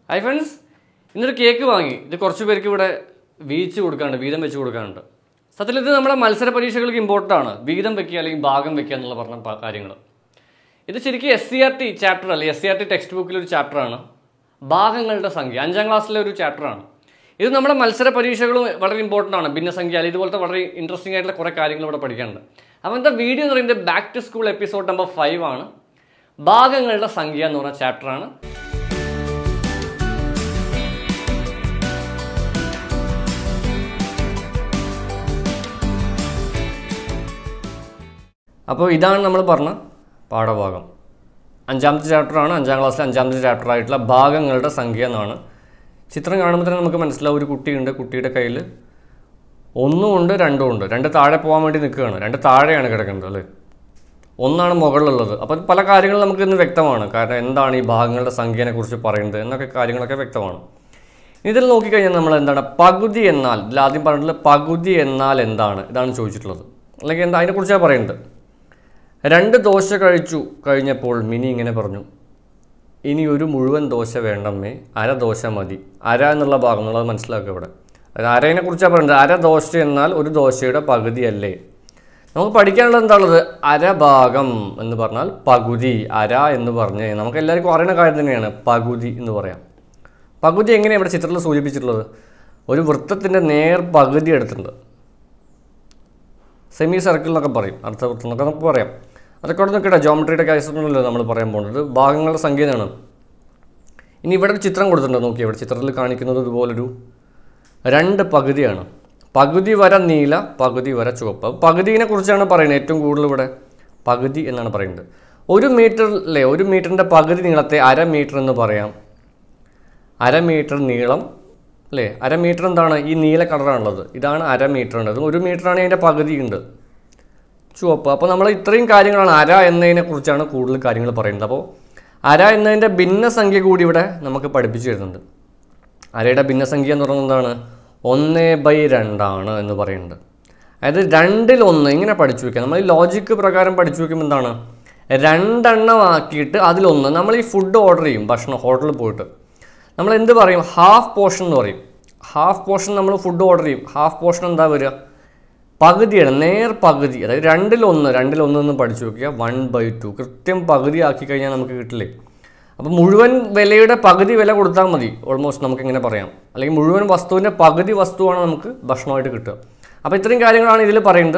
Hi friends ഇന്നൊരു cake വാങ്ങി ഇത് കുറച്ച് പേർക്ക് ഇവിടെ വീച്ച് കൊടുക്കാനുണ്ട് വീതം വെച്ച് കൊടുക്കാനുണ്ട് സത്യത്തിൽ ഇത് നമ്മുടെ മത്സര പരീക്ഷകൾക്ക് ഇമ്പോർട്ടൻ്റ് ആണ് വീതം വെക്കുക അല്ലെങ്കിൽ ഭാഗം വെക്കുക എന്നുള്ള പറഞ്ഞ പ- കാര്യങ്ങൾ ഇത് ശരിക്കും S C R T chapter അല്ല S C R T text ബുക്കിലെ ഒരു ചാപ്റ്ററാണ് ഭാഗങ്ങളുടെ സംഖ്യ അഞ്ചാം ക്ലാസ്സിലെ ഒരു ചാപ്റ്ററാണ് ഇത് നമ്മുടെ മത്സര പരീക്ഷകളും വളരെ ഇമ്പോർട്ടൻ്റ് ആണ് ഭിന്നസംഖ്യ അല്ലെങ്കിൽ ഇതുപോലത്തെ വളരെ ഇൻട്രസ്റ്റിംഗ് ആയിട്ടുള്ള കുറേ കാര്യങ്ങൾ ഇവിടെ പഠിക്കാനുണ്ട് അപ്പോൾ എന്താ വീഡിയോ എന്ന് പറയുന്നത് back to school episode number five ആണ് ഭാഗങ്ങളുടെ സംഖ്യ എന്ന് പറഞ്ഞ ചാപ്റ്ററാണ് അപ്പോൾ ഇതാണ് നമ്മൾ പറഞ്ഞ പാഠഭാഗം അഞ്ചാമത്തെ ചാപ്റ്ററാണ് അഞ്ചാം ക്ലാസ്സിലെ അഞ്ചാമത്തെ ചാപ്റ്റർ ആയിട്ടുള്ള ഭാഗങ്ങളുടെ സംഖ്യ എന്നാണ് ചിത്രം കാണുമ്പോൾ തന്നെ നമുക്ക് മനസ്സിലാവും ഒരു കുട്ടിയുണ്ട് കുട്ടിയുടെ കയ്യിൽ ഒന്നും ഉണ്ട് രണ്ടും ഉണ്ട് രണ്ട് താഴെ പോകാൻ വേണ്ടി നിൽക്കുകയാണ് രണ്ട് താഴെയാണ് കിടക്കുന്നത് അല്ലേ ഒന്നാണ് മുകളിലുള്ളത് അപ്പോൾ പല കാര്യങ്ങളും നമുക്ക് ഇന്ന് വ്യക്തമാണ് കാരണം എന്താണ് ഈ ഭാഗങ്ങളുടെ സംഖ്യനെ കുറിച്ച് പറയുന്നത് എന്നൊക്കെ കാര്യങ്ങളൊക്കെ വ്യക്തമാണ് ഇതിൽ നോക്കിക്കഴിഞ്ഞാൽ നമ്മൾ എന്താണ് പകുതി എന്നാൽ ഇതിൽ ആദ്യം പറഞ്ഞിട്ടുള്ള പകുതി എന്നാൽ എന്താണ് ഇതാണ് ചോദിച്ചിട്ടുള്ളത് അല്ലെങ്കിൽ എന്താ അതിനെക്കുറിച്ചാണ് പറയുന്നത് രണ്ട് ദോശ കഴിച്ചു കഴിഞ്ഞപ്പോൾ മിനി ഇങ്ങനെ പറഞ്ഞു ഇനി ഒരു മുഴുവൻ ദോശ വേണ്ടമ്മേ അര ദോശ മതി അര എന്നുള്ള ഭാഗം എന്നുള്ളത് മനസ്സിലാക്കുക ഇവിടെ അതായത് അരേനെ കുറിച്ചാണ് പറയുന്നത് അര ദോശ എന്നാൽ ഒരു ദോശയുടെ പകുതിയല്ലേ നമുക്ക് പഠിക്കാനുള്ളത് എന്താണുള്ളത് അരഭാഗം എന്ന് പറഞ്ഞാൽ പകുതി അര എന്ന് പറഞ്ഞ് നമുക്ക് എല്ലാവർക്കും അറിയുന്ന കാര്യം തന്നെയാണ് പകുതി എന്ന് പറയാം പകുതി എങ്ങനെയാണ് ഇവിടെ ചിത്രത്തിൽ സൂചിപ്പിച്ചിട്ടുള്ളത് ഒരു വൃത്തത്തിൻ്റെ നേർ പകുതി എടുത്തിട്ടുണ്ട് സെമി സർക്കിൾ എന്നൊക്കെ പറയും അർത്ഥവൃത്തം എന്നൊക്കെ നമുക്ക് പറയാം അതൊക്കെ അവിടെ നിൽക്കട്ടെ ജോമെട്രിയുടെ കേസൊന്നുമല്ലോ നമ്മൾ പറയാൻ പോകുന്നത് ഭാഗങ്ങളുടെ സംഖ്യയാണ് ഇനി ഇവിടെ ഒരു ചിത്രം കൊടുത്തിട്ടുണ്ട് നോക്കി ഇവിടെ ചിത്രത്തിൽ കാണിക്കുന്നത് ഇതുപോലൊരു രണ്ട് പകുതിയാണ് പകുതി വര നീല പകുതി വര ചുവപ്പ് പകുതിനെ കുറിച്ചാണ് പറയുന്നത് ഏറ്റവും കൂടുതൽ ഇവിടെ പകുതി എന്നാണ് പറയുന്നത് ഒരു മീറ്റർ അല്ലേ ഒരു മീറ്ററിൻ്റെ പകുതി നീളത്തെ അര മീറ്റർ എന്ന് പറയാം അര മീറ്റർ നീളം അല്ലേ അര മീറ്റർ എന്താണ് ഈ നീല കളറാണുള്ളത് ഇതാണ് അര മീറ്റർ ഉണ്ട് അത് ഒരു മീറ്ററാണ് അതിൻ്റെ പകുതി ഉണ്ട് ചുവപ്പ് അപ്പോൾ നമ്മൾ ഇത്രയും കാര്യങ്ങളാണ് അര എന്നതിനെ കുറിച്ചാണ് കൂടുതൽ കാര്യങ്ങൾ പറയുന്നത് അപ്പോൾ അര എന്നതിൻ്റെ ഭിന്നസംഖ്യ കൂടി ഇവിടെ നമുക്ക് പഠിപ്പിച്ചു തരുന്നുണ്ട് അരയുടെ ഭിന്നസംഖ്യ എന്ന് പറയുന്നത് എന്താണ് ഒന്ന് ബൈ രണ്ടാണ് എന്ന് പറയുന്നത് അതായത് രണ്ടിൽ ഒന്ന് ഇങ്ങനെ പഠിച്ചു വെക്കുക നമ്മൾ ഈ ലോജിക്ക് പ്രകാരം പഠിച്ചു വെക്കുമ്പോൾ എന്താണ് രണ്ടെണ്ണം ആക്കിയിട്ട് അതിലൊന്ന് നമ്മൾ ഈ ഫുഡ് ഓർഡർ ചെയ്യും ഭക്ഷണം ഹോട്ടലിൽ പോയിട്ട് നമ്മൾ എന്ത് പറയും ഹാഫ് പോർഷൻ എന്ന് പറയും ഹാഫ് പോർഷൻ നമ്മൾ ഫുഡ് ഓർഡർ ചെയ്യും ഹാഫ് പോർഷൻ എന്താ വരിക പകുതിയാണ് നേർ പകുതി അതായത് രണ്ടിലൊന്ന് രണ്ടിലൊന്ന് എന്ന് പഠിച്ചു നോക്കിയാൽ വൺ ബൈ ടു കൃത്യം പകുതി ആക്കി കഴിഞ്ഞാൽ നമുക്ക് കിട്ടില്ലേ അപ്പോൾ മുഴുവൻ വിലയുടെ പകുതി വില കൊടുത്താൽ മതി ഓൾമോസ്റ്റ് നമുക്ക് ഇങ്ങനെ പറയാം അല്ലെങ്കിൽ മുഴുവൻ വസ്തുവിൻ്റെ പകുതി വസ്തുവാണ് നമുക്ക് ഭക്ഷണമായിട്ട് കിട്ടുക അപ്പോൾ ഇത്രയും കാര്യങ്ങളാണ് ഇതിൽ പറയുന്നത്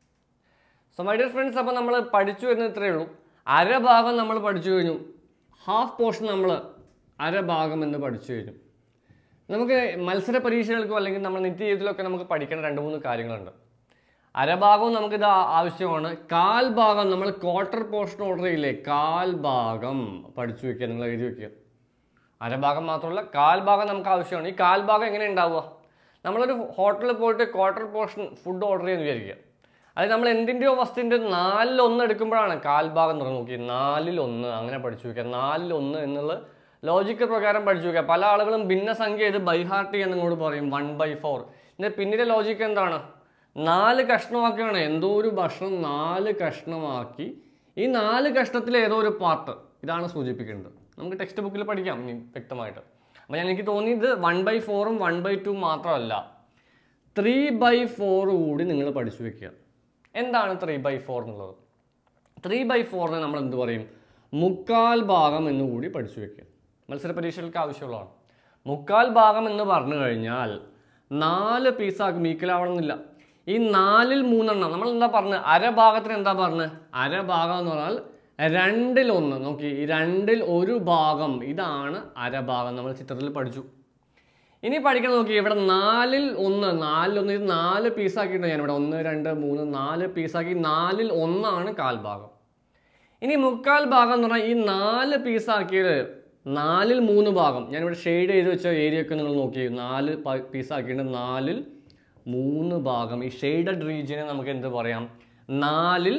സോ മൈ ഡിയർ ഫ്രണ്ട്സ് അപ്പോൾ നമ്മൾ പഠിച്ചു വരുന്നത് ഇത്രയേ ഉള്ളൂ അരഭാഗം നമ്മൾ പഠിച്ചു കഴിഞ്ഞു ഹാഫ് പോർഷൻ നമ്മൾ അരഭാഗം എന്ന് പഠിച്ചു കഴിഞ്ഞു നമുക്ക് മത്സര പരീക്ഷകൾക്കോ അല്ലെങ്കിൽ നമ്മൾ നിത്യജീവിതത്തിലൊക്കെ നമുക്ക് പഠിക്കേണ്ട രണ്ട് മൂന്ന് കാര്യങ്ങളുണ്ട് അരഭാഗവും നമുക്കിത് ആ- ആവശ്യമാണ് കാൽ ഭാഗം നമ്മൾ ക്വാർട്ടർ പോർഷൻ ഓർഡർ ചെയ്യില്ലേ കാൽ ഭാഗം പഠിച്ചു വെക്കുക നിങ്ങൾ എഴുതി വെക്കുക അരഭാഗം മാത്രമല്ല കാൽ ഭാഗം നമുക്ക് ആവശ്യമാണ് ഈ കാൽ ഭാഗം എങ്ങനെ ഉണ്ടാവുക നമ്മളൊരു ഹോട്ടലിൽ പോയിട്ട് ക്വാർട്ടർ പോർഷൻ ഫുഡ് ഓർഡർ ചെയ്യുന്ന വിചാരിക്കുക അതായത് നമ്മൾ എന്തിൻ്റെയോ വസ്തുവിൻ്റെ നാലിലൊന്ന് എടുക്കുമ്പോഴാണ് കാൽ ഭാഗം തുറന്ന് നോക്കി നാലിലൊന്ന് അങ്ങനെ പഠിച്ചു വെക്കുക നാലിലൊന്ന് എന്നുള്ള ലോജിക്ക് പ്രകാരം പഠിച്ചു വെക്കുക പല ആളുകളും ഭിന്നസംഖ്യ ഇത് ബൈഹാർട്ട് ചെയ്യാൻ നിങ്ങളോട് പറയും വൺ ബൈ ഫോർ ഇതിൻ്റെ പിന്നിലെ ലോജിക്ക് എന്താണ് നാല് കഷ്ണമാക്കുകയാണ് എന്തോ ഒരു ഭക്ഷണം നാല് കഷ്ണമാക്കി ഈ നാല് കഷ്ണത്തിൽ ഏതോ ഒരു പാർട്ട് ഇതാണ് സൂചിപ്പിക്കേണ്ടത് നമുക്ക് ടെക്സ്റ്റ് ബുക്കിൽ പഠിക്കാം ഇനി വ്യക്തമായിട്ട് അപ്പോൾ ഞാൻ എനിക്ക് തോന്നിയത് വൺ ബൈ ഫോറും വൺ ബൈ ടു മാത്രമല്ല ത്രീ ബൈ ഫോർ കൂടി നിങ്ങൾ പഠിച്ചു വെക്കുക എന്താണ് ത്രീ ബൈ ഫോർ എന്നുള്ളത് ത്രീ ബൈ ഫോറിന് നമ്മൾ എന്ത് പറയും മുക്കാൽ ഭാഗം എന്ന് കൂടി പഠിച്ചു വെക്കുക മത്സര പരീക്ഷകൾക്ക് ആവശ്യമുള്ളതാണ് മുക്കാൽ ഭാഗം എന്ന് പറഞ്ഞു കഴിഞ്ഞാൽ നാല് പീസാക്കും ഈക്വലാവണമെന്നില്ല ഈ നാലിൽ മൂന്നെണ്ണം നമ്മൾ എന്താ പറഞ്ഞത് അരഭാഗത്തിന് എന്താ പറഞ്ഞത് അരഭാഗം എന്ന് പറഞ്ഞാൽ രണ്ടിൽ ഒന്ന് നോക്കി ഈ രണ്ടിൽ ഒരു ഭാഗം ഇതാണ് അരഭാഗം നമ്മൾ ചിത്രത്തിൽ പഠിച്ചു ഇനി പഠിക്കാൻ നോക്കി ഇവിടെ നാലിൽ ഒന്ന് നാലിൽ ഒന്ന് ഇത് നാല് പീസാക്കിയിട്ടുണ്ട് ഞാൻ ഇവിടെ ഒന്ന് രണ്ട് മൂന്ന് നാല് പീസാക്കി നാലിൽ ഒന്നാണ് കാൽഭാഗം ഇനി മുക്കാൽ ഭാഗം എന്ന് പറഞ്ഞാൽ ഈ നാല് പീസാക്കിയത് നാലിൽ മൂന്ന് ഭാഗം ഞാനിവിടെ ഷെയ്ഡ് ചെയ്ത് വെച്ച ഏരിയ ഒക്കെ നിങ്ങൾ നോക്കി നാല് പീസാക്കിയിട്ട് നാലിൽ മൂന്ന് ഭാഗം ഈ ഷെയ്ഡഡ് റീജിയനെ നമുക്ക് എന്ത് പറയാം നാലിൽ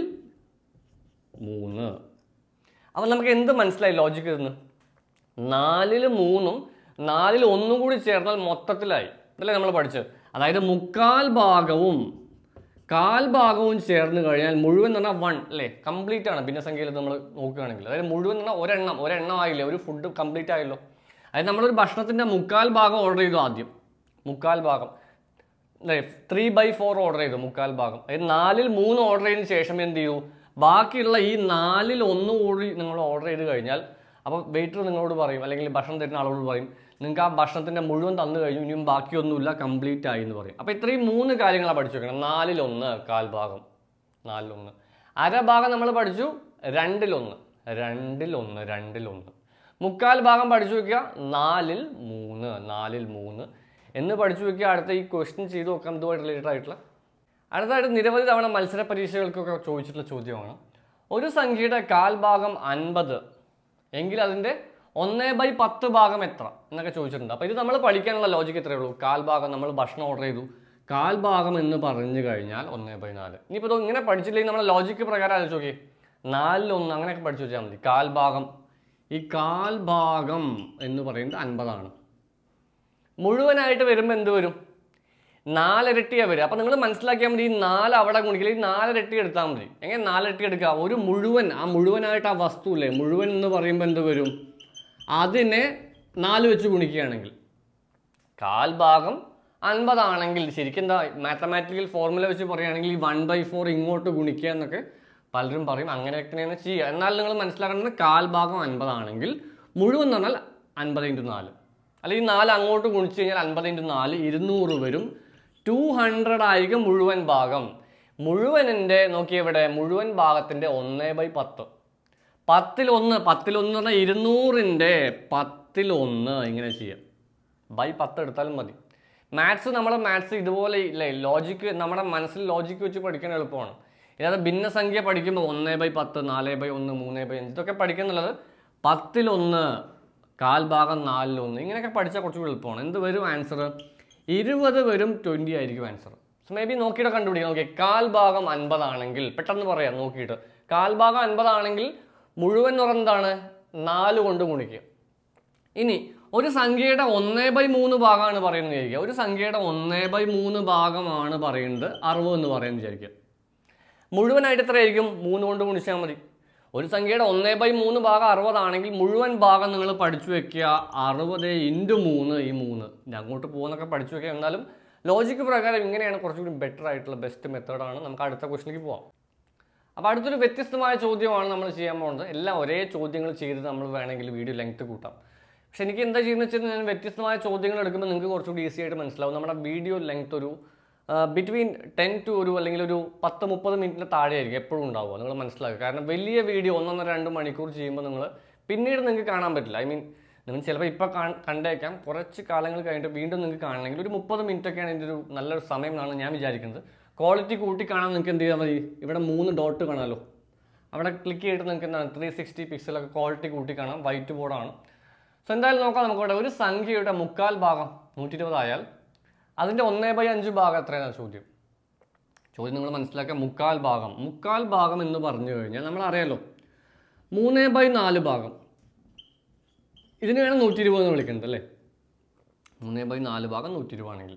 മൂന്ന് അപ്പം നമുക്ക് എന്ത് മനസ്സിലായി ലോജിക്ക് ഇരുന്ന് നാലിൽ മൂന്നും നാലിൽ ഒന്നും കൂടി ചേർന്നാൽ മൊത്തത്തിലായി ഇതല്ലേ നമ്മൾ പഠിച്ചത് അതായത് മുക്കാൽ ഭാഗവും കാൽ ഭാഗവും ചേർന്ന് കഴിഞ്ഞാൽ മുഴുവൻ എന്ന് പറഞ്ഞാൽ വൺ അല്ലേ കംപ്ലീറ്റ് ആണ് ഭിന്നസംഖ്യയിൽ നമ്മൾ നോക്കുകയാണെങ്കിൽ അതായത് മുഴുവൻ എന്ന് പറഞ്ഞാൽ ഒരെണ്ണം ഒരെണ്ണം ആയില്ലേ ഒരു ഫുഡ് കംപ്ലീറ്റ് ആയല്ലോ അതായത് നമ്മളൊരു ഭക്ഷണത്തിൻ്റെ മുക്കാൽ ഭാഗം ഓർഡർ ചെയ്തു ആദ്യം മുക്കാൽ ഭാഗം അല്ലേ ത്രീ ബൈ ഫോർ ഓർഡർ ചെയ്തു മുക്കാൽ ഭാഗം അതായത് നാലിൽ മൂന്ന് ഓർഡർ ചെയ്തതിന് ശേഷം എന്ത് ചെയ്തു ബാക്കിയുള്ള ഈ നാലിൽ ഒന്ന് കൂടി നിങ്ങൾ ഓർഡർ ചെയ്ത് കഴിഞ്ഞാൽ അപ്പോൾ വെയിറ്റർ നിങ്ങളോട് പറയും അല്ലെങ്കിൽ ഭക്ഷണം തരുന്ന ആളോട് പറയും നിങ്ങൾക്ക് ആ ഭക്ഷണത്തിൻ്റെ മുഴുവൻ തന്നു കഴിഞ്ഞു ഇനിയും ബാക്കിയൊന്നുമില്ല കംപ്ലീറ്റ് ആയി എന്ന് പറയും അപ്പോൾ ഇത്രയും മൂന്ന് കാര്യങ്ങളാണ് പഠിച്ചു വെക്കണം നാലിലൊന്ന് കാൽ ഭാഗം നാലിലൊന്ന് അര ഭാഗം നമ്മൾ പഠിച്ചു രണ്ടിലൊന്ന് രണ്ടിലൊന്ന് രണ്ടിലൊന്ന് മുക്കാൽ ഭാഗം പഠിച്ചു വെക്കുക നാലിൽ മൂന്ന് നാലിൽ മൂന്ന് എന്ന് പഠിച്ചു വെക്കുക അടുത്ത ഈ ക്വസ്റ്റ്യൻ ചെയ്ത് നോക്കാം ഇതുമായിട്ട് റിലേറ്റഡ് ആയിട്ടുള്ള അടുത്തതായിട്ട് നിരവധി തവണ മത്സര പരീക്ഷകൾക്കൊക്കെ ചോദിച്ചിട്ടുള്ള ചോദ്യമാണ് ഒരു സംഖ്യയുടെ കാൽ ഭാഗം അൻപത് എങ്കിൽ അതിൻ്റെ ഒന്ന് ബൈ പത്ത് ഭാഗം എത്ര എന്നൊക്കെ ചോദിച്ചിട്ടുണ്ട് അപ്പോൾ ഇത് നമ്മൾ പഠിക്കാനുള്ള ലോജിക്ക് എത്രയേ ഉള്ളൂ കാൽ ഭാഗം നമ്മൾ ഭക്ഷണം ഓർഡർ ചെയ്തു കാൽ ഭാഗം എന്ന് പറഞ്ഞു കഴിഞ്ഞാൽ ഒന്ന് ബൈ നാല് ഇനിയിപ്പോൾ ഇത് ഇങ്ങനെ പഠിച്ചില്ലെങ്കിൽ നമ്മുടെ ലോജിക്ക് പ്രകാരം ആലോചിച്ച് നോക്കി നാലിലൊന്ന് അങ്ങനെയൊക്കെ പഠിച്ചു വെച്ചാൽ മതി കാൽ ഭാഗം ഈ കാൽ ഭാഗം എന്ന് പറയുന്നത് അൻപതാണ് മുഴുവനായിട്ട് വരുമ്പോൾ എന്ത് വരും നാലിരട്ടിയാണ് വരിക അപ്പം നിങ്ങൾ മനസ്സിലാക്കിയാൽ മതി ഈ നാല് അവിടെ ഗുണിക്കില്ല ഈ നാലിരട്ടി എടുത്താൽ മതി എങ്ങനെ നാലിരട്ടി എടുക്കുക ഒരു മുഴുവൻ ആ മുഴുവനായിട്ട് ആ വസ്തു ഇല്ലേ മുഴുവൻ എന്ന് പറയുമ്പോൾ എന്ത് വരും അതിനെ നാല് വെച്ച് ഗുണിക്കുകയാണെങ്കിൽ കാൽ ഭാഗം അൻപതാണെങ്കിൽ ശരിക്കും എന്താ മാത്തമാറ്റിക്കൽ ഫോർമുല വെച്ച് പറയുകയാണെങ്കിൽ ഈ വൺ ബൈ ഫോർ ഇങ്ങോട്ട് ഗുണിക്കുക എന്നൊക്കെ പലരും പറയും അങ്ങനെയൊക്കെ തന്നെയാണ് ചെയ്യുക എന്നാൽ നിങ്ങൾ മനസ്സിലാക്കേണ്ടത് കാൽ ഭാഗം അൻപതാണെങ്കിൽ മുഴുവൻ എന്ന് പറഞ്ഞാൽ അൻപത് ഇൻറ്റു നാല് അല്ലെങ്കിൽ നാല് അങ്ങോട്ട് ഗുണിച്ച് കഴിഞ്ഞാൽ അൻപത് ഇൻറ്റു നാല് ഇരുന്നൂറ് വരും ടു ഹൺഡ്രഡ് ആയിരിക്കും മുഴുവൻ ഭാഗം മുഴുവനിൻ്റെ നോക്കിയവിടെ മുഴുവൻ ഭാഗത്തിൻ്റെ ഒന്ന് ബൈ പത്ത് പത്തിൽ ഒന്ന് പത്തിൽ ഒന്ന് പറഞ്ഞാൽ ഇരുന്നൂറിൻ്റെ പത്തിൽ ഒന്ന് ഇങ്ങനെ ചെയ്യാം ബൈ പത്ത് എടുത്താലും മതി മാത്സ് നമ്മുടെ മാത്സ് ഇതുപോലെ ഇല്ലേ ലോജിക്ക് നമ്മുടെ മനസ്സിൽ ലോജിക്ക് വെച്ച് പഠിക്കാൻ എളുപ്പമാണ് ഇല്ലാതെ ഭിന്നസംഖ്യ പഠിക്കുമ്പോൾ ഒന്ന് ബൈ പത്ത് നാല് ബൈ ഒന്ന് മൂന്ന് ബൈ അഞ്ച് ഇതൊക്കെ പഠിക്കുന്നുള്ളത് പത്തിലൊന്ന് കാൽ ഭാഗം നാലിലൊന്ന് ഇങ്ങനെയൊക്കെ പഠിച്ചാൽ കുറച്ചുകൂടി എളുപ്പമാണ് എന്ത് വരും ആൻസർ ഇരുപത് വരും ട്വൻറ്റി ആയിരിക്കും ആൻസർ സോ മേ ബി നോക്കിയിട്ട് കണ്ടുപിടിക്കാം നോക്കി കാൽ ഭാഗം അൻപതാണെങ്കിൽ പെട്ടെന്ന് പറയാം നോക്കിയിട്ട് കാൽ ഭാഗം അൻപതാണെങ്കിൽ മുഴുവൻ എന്ന് പറയുന്നത് എന്താണ് നാല് കൊണ്ട് ഗുണിക്കുക ഇനി ഒരു സംഖ്യയുടെ ഒന്നേ ബൈ മൂന്ന് ഭാഗമാണ് പറയുന്നത് വിചാരിക്കുക ഒരു സംഖ്യയുടെ ഒന്നേ ബൈ മൂന്ന് ഭാഗമാണ് പറയുന്നത് അറുപത് എന്ന് പറയുന്നത് വിചാരിക്കുക മുഴുവനായിട്ട് എത്രയായിരിക്കും മൂന്ന് കൊണ്ട് ഗുണിച്ചാൽ മതി ഒരു സംഖ്യയുടെ ഒന്നേ ബൈ മൂന്ന് ഭാഗം അറുപതാണെങ്കിൽ മുഴുവൻ ഭാഗം നിങ്ങൾ പഠിച്ചു വെക്കുക അറുപത് ഇൻറ്റു മൂന്ന് ഈ മൂന്ന് ഇനി അങ്ങോട്ട് പോകുന്നൊക്കെ പഠിച്ചു വെക്കുക എന്നാലും ലോജിക്ക് പ്രകാരം ഇങ്ങനെയാണ് കുറച്ചുകൂടി ബെറ്റർ ആയിട്ടുള്ള ബെസ്റ്റ് മെത്തേഡാണ് നമുക്ക് അടുത്ത ക്വസ്റ്റിലേക്ക് പോവാം അപ്പോൾ അടുത്തൊരു വ്യത്യസ്തമായ ചോദ്യമാണ് നമ്മൾ ചെയ്യാൻ പോകുന്നത് എല്ലാം ഒരേ ചോദ്യങ്ങൾ ചെയ്ത് നമ്മൾ വേണമെങ്കിൽ വീഡിയോ ലെങ്ത് കൂട്ടാം പക്ഷെ എനിക്ക് എന്താ ചെയ്യുന്നത് വെച്ചാൽ ഞാൻ വ്യത്യസ്തമായ ചോദ്യങ്ങൾ എടുക്കുമ്പോൾ നിങ്ങൾക്ക് കുറച്ചുകൂടി ഈസി ആയിട്ട് മനസ്സിലാവും നമ്മുടെ വീഡിയോ ലെങ്ത് ഒരു ബിറ്റ്വീൻ ടെൻ ടു ഒരു അല്ലെങ്കിൽ ഒരു പത്ത് മുപ്പത് മിനിറ്റിന് താഴെ ആയിരിക്കും എപ്പോഴും ഉണ്ടാവുക നിങ്ങൾ മനസ്സിലാക്കുക കാരണം വലിയ വീഡിയോ ഒന്നൊന്നര രണ്ട് മണിക്കൂർ ചെയ്യുമ്പോൾ നിങ്ങൾ പിന്നീട് നിങ്ങൾക്ക് കാണാൻ പറ്റില്ല ഐ മീൻ നിങ്ങൾ ചിലപ്പോൾ ഇപ്പോൾ കണ്ടേക്കാം കുറച്ച് കാലങ്ങൾ കഴിഞ്ഞിട്ട് വീണ്ടും നിങ്ങൾക്ക് കാണണമെങ്കിൽ ഒരു മുപ്പത് മിനിറ്റ് ഒക്കെയാണ് ഇതിൻ്റെ ഒരു നല്ലൊരു സമയം എന്നാണ് ഞാൻ വിചാരിക്കുന്നത് ക്വാളിറ്റി കൂട്ടി കാണാൻ നിങ്ങൾക്ക് എന്ത് ചെയ്താൽ മതി ഇവിടെ മൂന്ന് ഡോട്ട് കാണാമല്ലോ അവിടെ ക്ലിക്ക് ചെയ്തിട്ട് നിങ്ങൾക്ക് എന്താണ് ത്രീ സിക്സ്റ്റി പിക്സലൊക്കെ ക്വാളിറ്റി കൂട്ടി കാണാം വൈറ്റ് ബോർഡാണ് സോ എന്തായാലും നോക്കാം നമുക്കിവിടെ ഒരു സംഖ്യയുടെ മുക്കാൽ ഭാഗം നൂറ്റി ഇരുപതായാൽ അതിൻ്റെ ഒന്നേ ബൈ അഞ്ച് ഭാഗം എത്രയാണ് ചോദ്യം ചോദ്യം നിങ്ങൾ മനസ്സിലാക്കുക മുക്കാൽ ഭാഗം മുക്കാൽ ഭാഗം എന്ന് പറഞ്ഞു കഴിഞ്ഞാൽ നമ്മൾ അറിയാലോ മൂന്നേ ബൈ നാല് ഭാഗം ഇതിനെയാണ് നൂറ്റി ഇരുപത് എന്ന് വിളിക്കുന്നത് അല്ലേ മൂന്നേ ബൈ നാല് ഭാഗം നൂറ്റി ഇരുപതാണെങ്കിൽ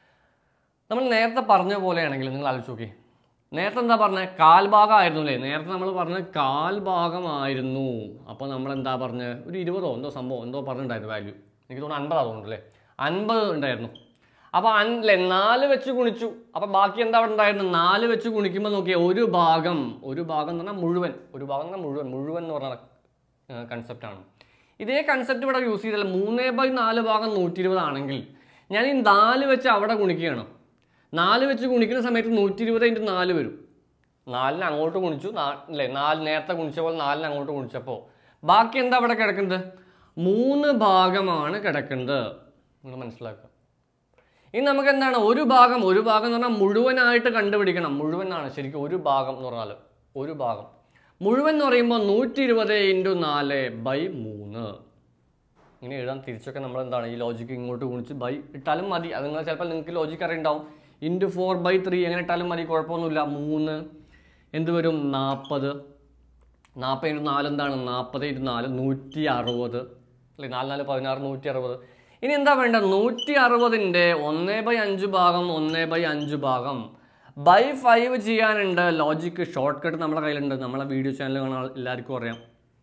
നമ്മൾ നേരത്തെ പറഞ്ഞ പോലെയാണെങ്കിൽ നിങ്ങൾ ആലോചിച്ച് നോക്കി നേരത്തെ എന്താ പറഞ്ഞത് കാൽ ഭാഗമായിരുന്നു അല്ലേ നേരത്തെ നമ്മൾ പറഞ്ഞത് കാൽ ഭാഗമായിരുന്നു അപ്പോൾ നമ്മൾ എന്താ പറഞ്ഞത് ഒരു ഇരുപതോ എന്തോ സംഭവം എന്തോ പറഞ്ഞിട്ടുണ്ടായിരുന്നു വാല്യൂ എനിക്ക് തോന്നുന്നു അൻപതാ തോന്നുന്നു അല്ലേ അൻപത് ഉണ്ടായിരുന്നു അപ്പോൾ അൻ അല്ലേ നാല് വെച്ച് ഗുണിച്ചു അപ്പോൾ ബാക്കി എന്താ അവിടെ ഉണ്ടായിരുന്നു നാല് വെച്ച് ഗുണിക്കുമ്പോൾ നോക്കിയേ ഒരു ഭാഗം ഒരു ഭാഗം എന്ന് പറഞ്ഞാൽ മുഴുവൻ ഒരു ഭാഗം എന്ന് പറഞ്ഞാൽ മുഴുവൻ മുഴുവൻ എന്ന് പറഞ്ഞ കൺസെപ്റ്റാണ് ഇതേ കൺസെപ്റ്റ് ഇവിടെ യൂസ് ചെയ്താൽ മൂന്നേ ബൈ നാല് ഭാഗം നൂറ്റി ഇരുപതാണെങ്കിൽ ഞാൻ ഈ നാല് വെച്ച് അവിടെ ഗുണിക്കുകയാണ് നാല് വെച്ച് ഗുണിക്കുന്ന സമയത്ത് നൂറ്റി ഇരുപത് ഇൻറ്റു നാല് വരും നാലിന് അങ്ങോട്ട് ഗുണിച്ചു നാ- അല്ലേ നാല് നേരത്തെ ഗുണിച്ച പോലെ നാലിന് അങ്ങോട്ട് ഗുണിച്ചപ്പോൾ ബാക്കി എന്താ അവിടെ കിടക്കുന്നത് മൂന്ന് ഭാഗമാണ് കിടക്കുന്നത് നിങ്ങൾ മനസ്സിലാക്കുക ഇനി നമുക്ക് എന്താണ് ഒരു ഭാഗം ഒരു ഭാഗം എന്ന് പറഞ്ഞാൽ മുഴുവനായിട്ട് കണ്ടുപിടിക്കണം മുഴുവനാണ് ശരിക്കും ഒരു ഭാഗം എന്ന് പറഞ്ഞാൽ ഒരു ഭാഗം മുഴുവൻ എന്ന് പറയുമ്പോൾ നൂറ്റി ഇരുപത് ഇൻറ്റു നാല് ബൈ മൂന്ന് ഇങ്ങനെ എഴുതാൻ തിരിച്ചൊക്കെ നമ്മൾ എന്താണ് ഈ ലോജിക്ക് ഇങ്ങോട്ട് ഗുണിച്ച് ബൈ ഇട്ടാലും മതി അത് നിങ്ങൾ ചിലപ്പോൾ നിങ്ങൾക്ക് ലോജിക്ക് അറിയുണ്ടാവും ഇൻറ്റു ഫോർ ബൈ ത്രീ എങ്ങനെ ഇട്ടാലും മതി കുഴപ്പമൊന്നുമില്ല മൂന്ന് എന്ത് വരും നാൽപ്പത് നാൽപ്പത് ഇൻറ്റു നാല് എന്താണ് നാൽപ്പത് ഇൻറ്റു നാല് നൂറ്റി അറുപത് അല്ലെ നാല് നാല് പതിനാറ് നൂറ്റി അറുപത് ഇനി എന്താ വേണ്ടത് നൂറ്റി അറുപതിൻ്റെ ഒന്ന് ബൈ അഞ്ച് ഭാഗം ഒന്ന് ബൈ അഞ്ച് ഭാഗം ബൈ ഫൈവ് ചെയ്യാനുണ്ട് ലോജിക്ക് ഷോർട്ട് കട്ട് നമ്മുടെ കയ്യിലുണ്ട് നമ്മളെ വീഡിയോ ചാനൽ കാണാൻ എല്ലാവർക്കും അറിയാം